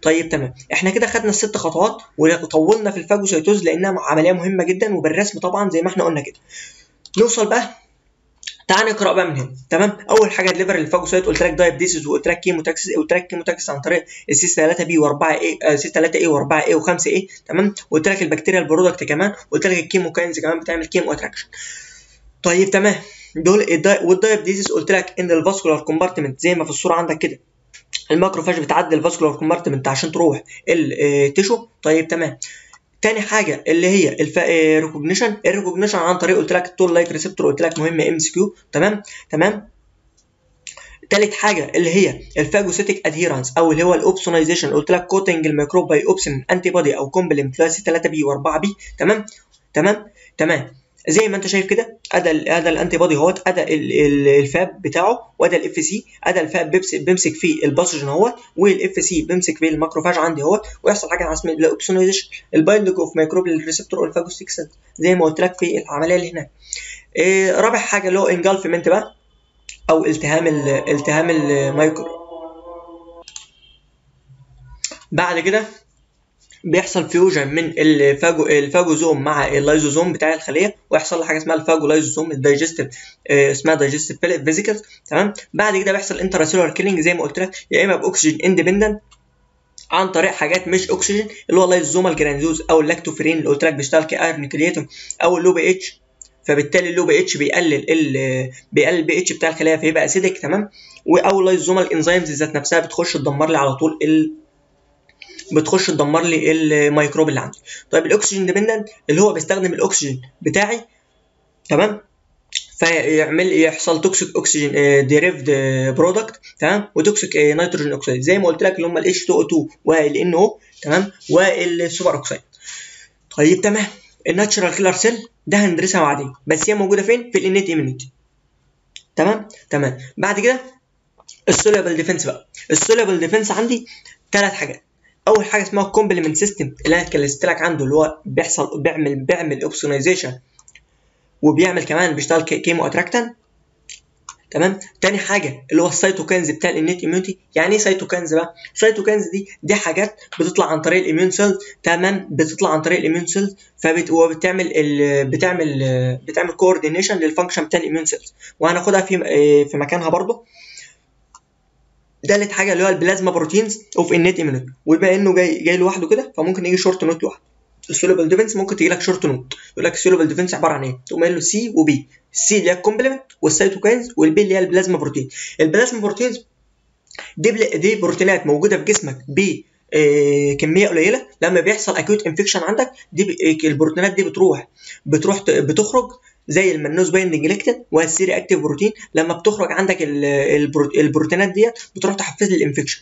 طيب تمام احنا كده خدنا الست خطوات وطولنا في الفاجوسيتوز لانها عمليه مهمه جدا وبالرسم طبعا زي ما احنا قلنا كده نوصل بقى تعال نقرا بقى من هنا تمام اول حاجه دليفر الفاجوسايت قلت لك دايب ديسيز وقلت لك كيموتاكسس قلت لك كيموتاكسس عن طريق السي 3 بي و4 اي سي 3 اي و4 اي و5 اي تمام وقلت لك البكتيريا برودكت كمان وقلت لك الكيموكاينز كمان بتعمل كيمو اتراكشن طيب تمام دول والدايب ديسيز قلت لك ان الفاسكولار كومبارتمنت زي ما في الصوره عندك كده الماكروفاج بتعدي الفاسكولار كومبارتمنت عشان تروح التيشو طيب تمام تاني حاجه اللي هي الريكوجنيشن الريكوجنيشن عن طريق قلت لك التول لايك ريسبتور قلت لك مهم ام اس كيو تمام تمام تالت حاجه اللي هي الفاجوسيتيك ادهيرنس او اللي هو الاوبسونايزيشن قلت لك كوتنج الميكروب باي اوبسن انتي بودي او كومبلمنت 3 بي و4 بي تمام تمام تمام زي ما انت شايف كده ادى ادى الانتي بودي اهوت ادى الفاب بتاعه وادى الاف سي ادى الفاب بيمسك فيه الباسوجين اهوت والاف سي بيمسك فيه الماكروفاج عندي اهوت ويحصل حاجه اسمها الاوبسونايزيشن البايندنج اوف ميكروبيال ريسبتور والفاجوستيك سيل زي ما قلت لك في العمليه اللي هناك إيه رابع حاجه اللي هو انجلفمنت بقى او التهام ال التهام المايكرو بعد كده بيحصل فيوجن من الفاجو الفاجوزوم مع اللايزوزوم بتاع الخليه ويحصل له حاجه اسمها الفاجو لايزوزوم الدايجستيف اسمها دايجستيف فيزيكلز تمام بعد كده بيحصل انتراسيلولار كيلينج زي ما قلت لك يا اما باكسجين اندبندنت عن طريق حاجات مش اكسجين اللي هو اللايزوزومال جرانيوز او اللاكتوفرين اللي قلت لك بيشتغل كايرون كرياتين او اللو بي اتش فبالتالي اللو بي اتش بيقلل ال بيقلل البي اتش بتاع الخليه فيبقى اسيدك تمام او اللايزومال انزيمز ذات نفسها بتخش تدمر لي على طول ال بتخش تدمر لي الميكروب اللي عندي طيب الاكسجين ديبندنت اللي هو بيستخدم الاكسجين بتاعي تمام فيعمل يحصل توكسيك اوكسجين ديريفد برودكت تمام وتوكسيك نيتروجين اوكسيد زي ما قلت لك اللي هم ال H2O2 وال NO تمام والسوبر اوكسيد طيب تمام الناتشرال كيلر سيل ده هندرسها بعدين بس هي موجوده فين في الانيت ايميونيتي تمام تمام بعد كده السوليبل ديفنس بقى السوليبل ديفنس عندي ثلاث حاجات اول حاجه اسمها الكومبلمنت سيستم اللي انا اتكلمت لك عنده اللي هو بيحصل بيعمل بيعمل اوبسونايزيشن وبيعمل كمان بيشتغل كيمو اتراكتن تمام تاني حاجه اللي هو السيتوكاينز بتاع الانيت اميونتي يعني ايه سيتوكاينز بقى السيتوكاينز دي دي حاجات بتطلع عن طريق الاميون سيلز تمام بتطلع عن طريق الاميون سيلز فبت وبتعمل ال... بتعمل بتعمل كوردينيشن للفانكشن بتاع الاميون سيلز وهناخدها في في مكانها برضه تالت حاجه اللي هو البلازما بروتينز اوف النت ايميونيتي وبما انه جاي جاي لوحده كده فممكن يجي شورت نوت لوحده السوليبل ديفنس ممكن تجي لك شورت نوت يقول لك السوليبل ديفنس عباره عن ايه؟ تقوم قايل له سي وبي السي اللي هي الكومبلمنت والسيتوكاينز والبي اللي هي البلازما بروتين البلازما بروتينز دي بل... دي بروتينات موجوده في جسمك ب آه كميه قليله لما بيحصل اكيوت انفكشن عندك دي ب... البروتينات دي بتروح بتروح ت... بتخرج زي المنوز بايندنج ليكتين والسيري اكتيف بروتين لما بتخرج عندك البروتينات ديت بتروح تحفز لي الانفكشن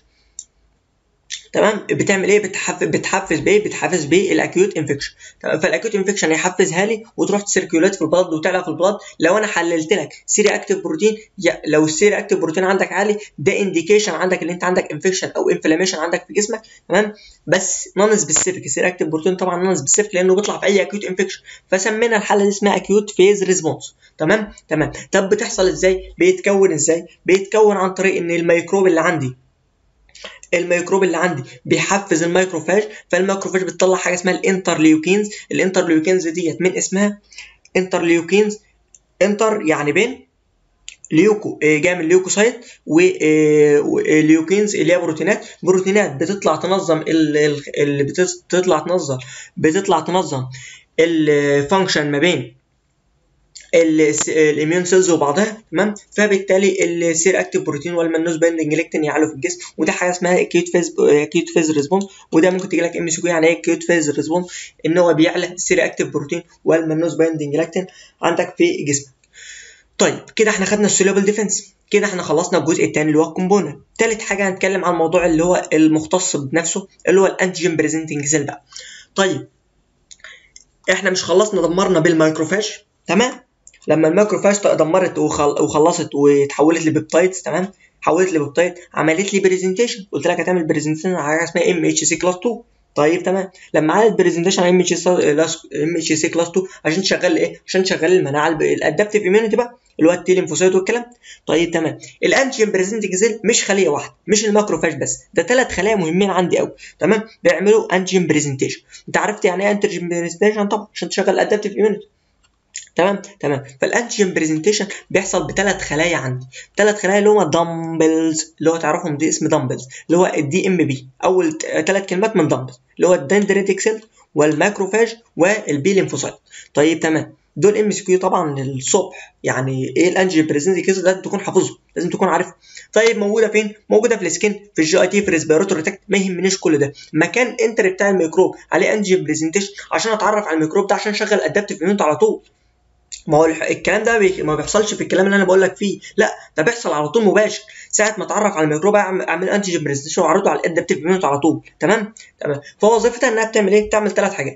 تمام بتعمل ايه بتحفز بتحفز بايه بتحفز بايه الاكيوت انفكشن تمام فالاكيوت انفكشن هيحفزها لي وتروح تسيركيولات في البلد وتعلى في البلد لو انا حللت لك سيري اكتيف بروتين لو السيري اكتيف بروتين عندك عالي ده انديكيشن عندك ان انت عندك انفكشن او انفلاميشن عندك في جسمك تمام بس نون سبيسيفيك السيري اكتيف بروتين طبعا نون سبيسيفيك لانه بيطلع في اي اكيوت انفكشن فسمينا الحاله دي اسمها اكيوت فيز ريسبونس تمام تمام طب بتحصل ازاي بيتكون ازاي بيتكون عن طريق ان الميكروب اللي عندي الميكروب اللي عندي بيحفز الميكروفاج فالميكروفاج بتطلع حاجه اسمها الانترليوكينز الانترليوكينز ديت من اسمها انترليوكينز انتر يعني بين ليوكو جاي من ليوكوسايت وليوكينز اللي هي بروتينات بروتينات بتطلع تنظم اللي بتطلع تنظم بتطلع تنظم الفانكشن ما بين الاميون سيلز وبعضها تمام فبالتالي السير اكتيف بروتين والمنوز بايندنج ليكتين يعلوا في الجسم وده حاجه اسمها اكيوت فيز اكيوت فيز ريسبونس وده ممكن تجي لك ام سي كيو يعني ايه اكيوت فيز ريسبونس ان هو بيعلى السير اكتيف بروتين والمنوز بايندنج ليكتين عندك في جسمك طيب كده احنا خدنا السوليبل ديفنس كده احنا خلصنا الجزء الثاني اللي هو الكومبوننت تالت حاجه هنتكلم عن الموضوع اللي هو المختص بنفسه اللي هو الانتيجين بريزنتنج سيل بقى طيب احنا مش خلصنا دمرنا بالمايكروفاج تمام لما الماكروفاج دمرت وخلصت وتحولت لبيبتايدز تمام حولت لبيبتايد عملت لي برزنتيشن قلت لك هتعمل برزنتيشن على حاجه اسمها ام اتش سي كلاس 2 طيب تمام لما عملت برزنتيشن على ام اتش سي كلاس 2 عشان تشغل ايه عشان تشغل المناعه الادابتيف اميونيتي بقى اللي هو التي ليمفوسايت والكلام طيب تمام الانتيجين بريزنتنج سيل مش خليه واحده مش الماكروفاج بس ده ثلاث خلايا مهمين عندي قوي تمام بيعملوا انتيجين بريزنتيشن انت عرفت يعني ايه انتيجين بريزنتيشن طبعا عشان تشغل الادابتيف ايميونيتي تمام تمام فالانتيجين بريزنتيشن بيحصل بثلاث خلايا عندي ثلاث خلايا اللي هم دامبلز اللي هو تعرفهم دي اسم دامبلز اللي هو الدي ام بي اول ثلاث كلمات من دامبلز اللي هو الدندريتك سيل والماكروفاج والبي ليمفوسايت طيب تمام دول ام اس كيو طبعا الصبح يعني ايه الانجي بريزنتي كيس لازم تكون حافظه لازم تكون عارفه طيب موجوده فين موجوده في السكين في الجي اي تي في الريسبيراتوري تاك ما يهمنيش كل ده مكان انتر بتاع الميكروب عليه انجي بريزنتيشن عشان اتعرف على الميكروب ده عشان اشغل ادابتيف ايميونيتي على طول ما هو الكلام ده بي... ما بيحصلش في الكلام اللي انا بقول لك فيه لا ده بيحصل على طول مباشر ساعه ما اتعرف على الميكروب اعمل انتيجين بريزنتيشن واعرضه على الادابتيف ايميونيتي على طول تمام تمام فوظيفتها انها بتعمل ايه بتعمل ثلاث حاجات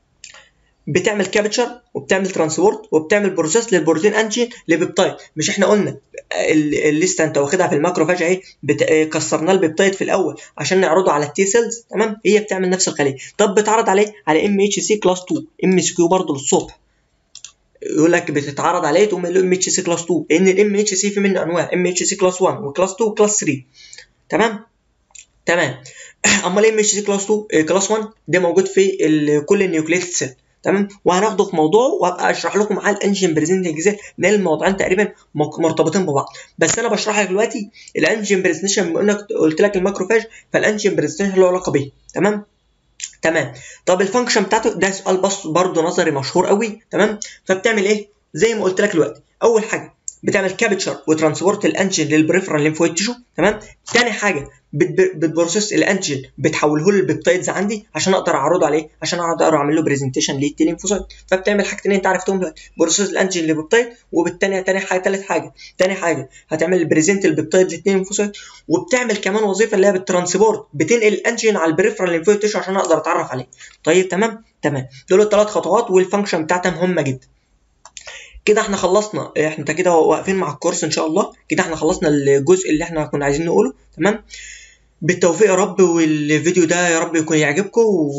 بتعمل كابتشر وبتعمل ترانسبورت وبتعمل بروسيس للبروتين انجين لبيبتايد مش احنا قلنا الليسته انت واخدها في الماكروفاج اهي بت... كسرنا البيبتايد في الاول عشان نعرضه على التي سيلز تمام هي بتعمل نفس الخليه طب بتعرض عليه على ام اتش سي كلاس 2 ام اس كيو برضه للصبح يقول لك بتتعرض عليه تقوم له ام اتش سي كلاس 2 لان الام اتش سي في منه انواع ام اتش سي كلاس 1 وكلاس 2 وكلاس 3 تمام تمام امال ام اتش سي كلاس 2 كلاس 1 ده موجود في كل النيوكليتد سيل تمام وهناخده في موضوع وابقى اشرح لكم على الانجين بريزنتنج ازاي لان الموضوعين تقريبا مرتبطين ببعض بس انا بشرح لك دلوقتي الانجين بريزنتيشن بما انك قلت لك الماكروفاج فالانجين بريزنتيشن له علاقه بيه تمام تمام طب الفانكشن بتاعته ده سؤال بس برضه نظري مشهور قوي تمام فبتعمل ايه زي ما قلت لك دلوقتي اول حاجه بتعمل كابتشر وترانسبورت الانجين للبريفرال ليمفويد تيشو تمام تاني حاجه بتبروسيس الانجين بتحوله للبيبتايدز عندي عشان اقدر اعرضه عليه عشان اقدر اعمل له برزنتيشن للتيلينفوسايت فبتعمل حاجتين انت عرفتهم دلوقتي بروسيس الانجين للبيبتايد وبالتاني تاني حاجه تالت حاجه تاني حاجه هتعمل بريزنت البيبتايد للتيلينفوسايت وبتعمل كمان وظيفه اللي هي بالترانسبورت بتنقل الانجين على البريفرال ليمفويد تيشو عشان اقدر اتعرف عليه طيب تمام تمام دول الثلاث خطوات والفانكشن بتاعتها مهمه جدا كده احنا خلصنا احنا كده واقفين مع الكورس ان شاء الله كده احنا خلصنا الجزء اللي احنا كنا عايزين نقوله تمام بالتوفيق يا رب والفيديو ده يا رب يكون يعجبكم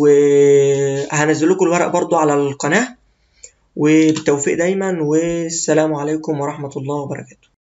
وهنزل لكم الورق برضو على القناة وبالتوفيق دايما والسلام عليكم ورحمة الله وبركاته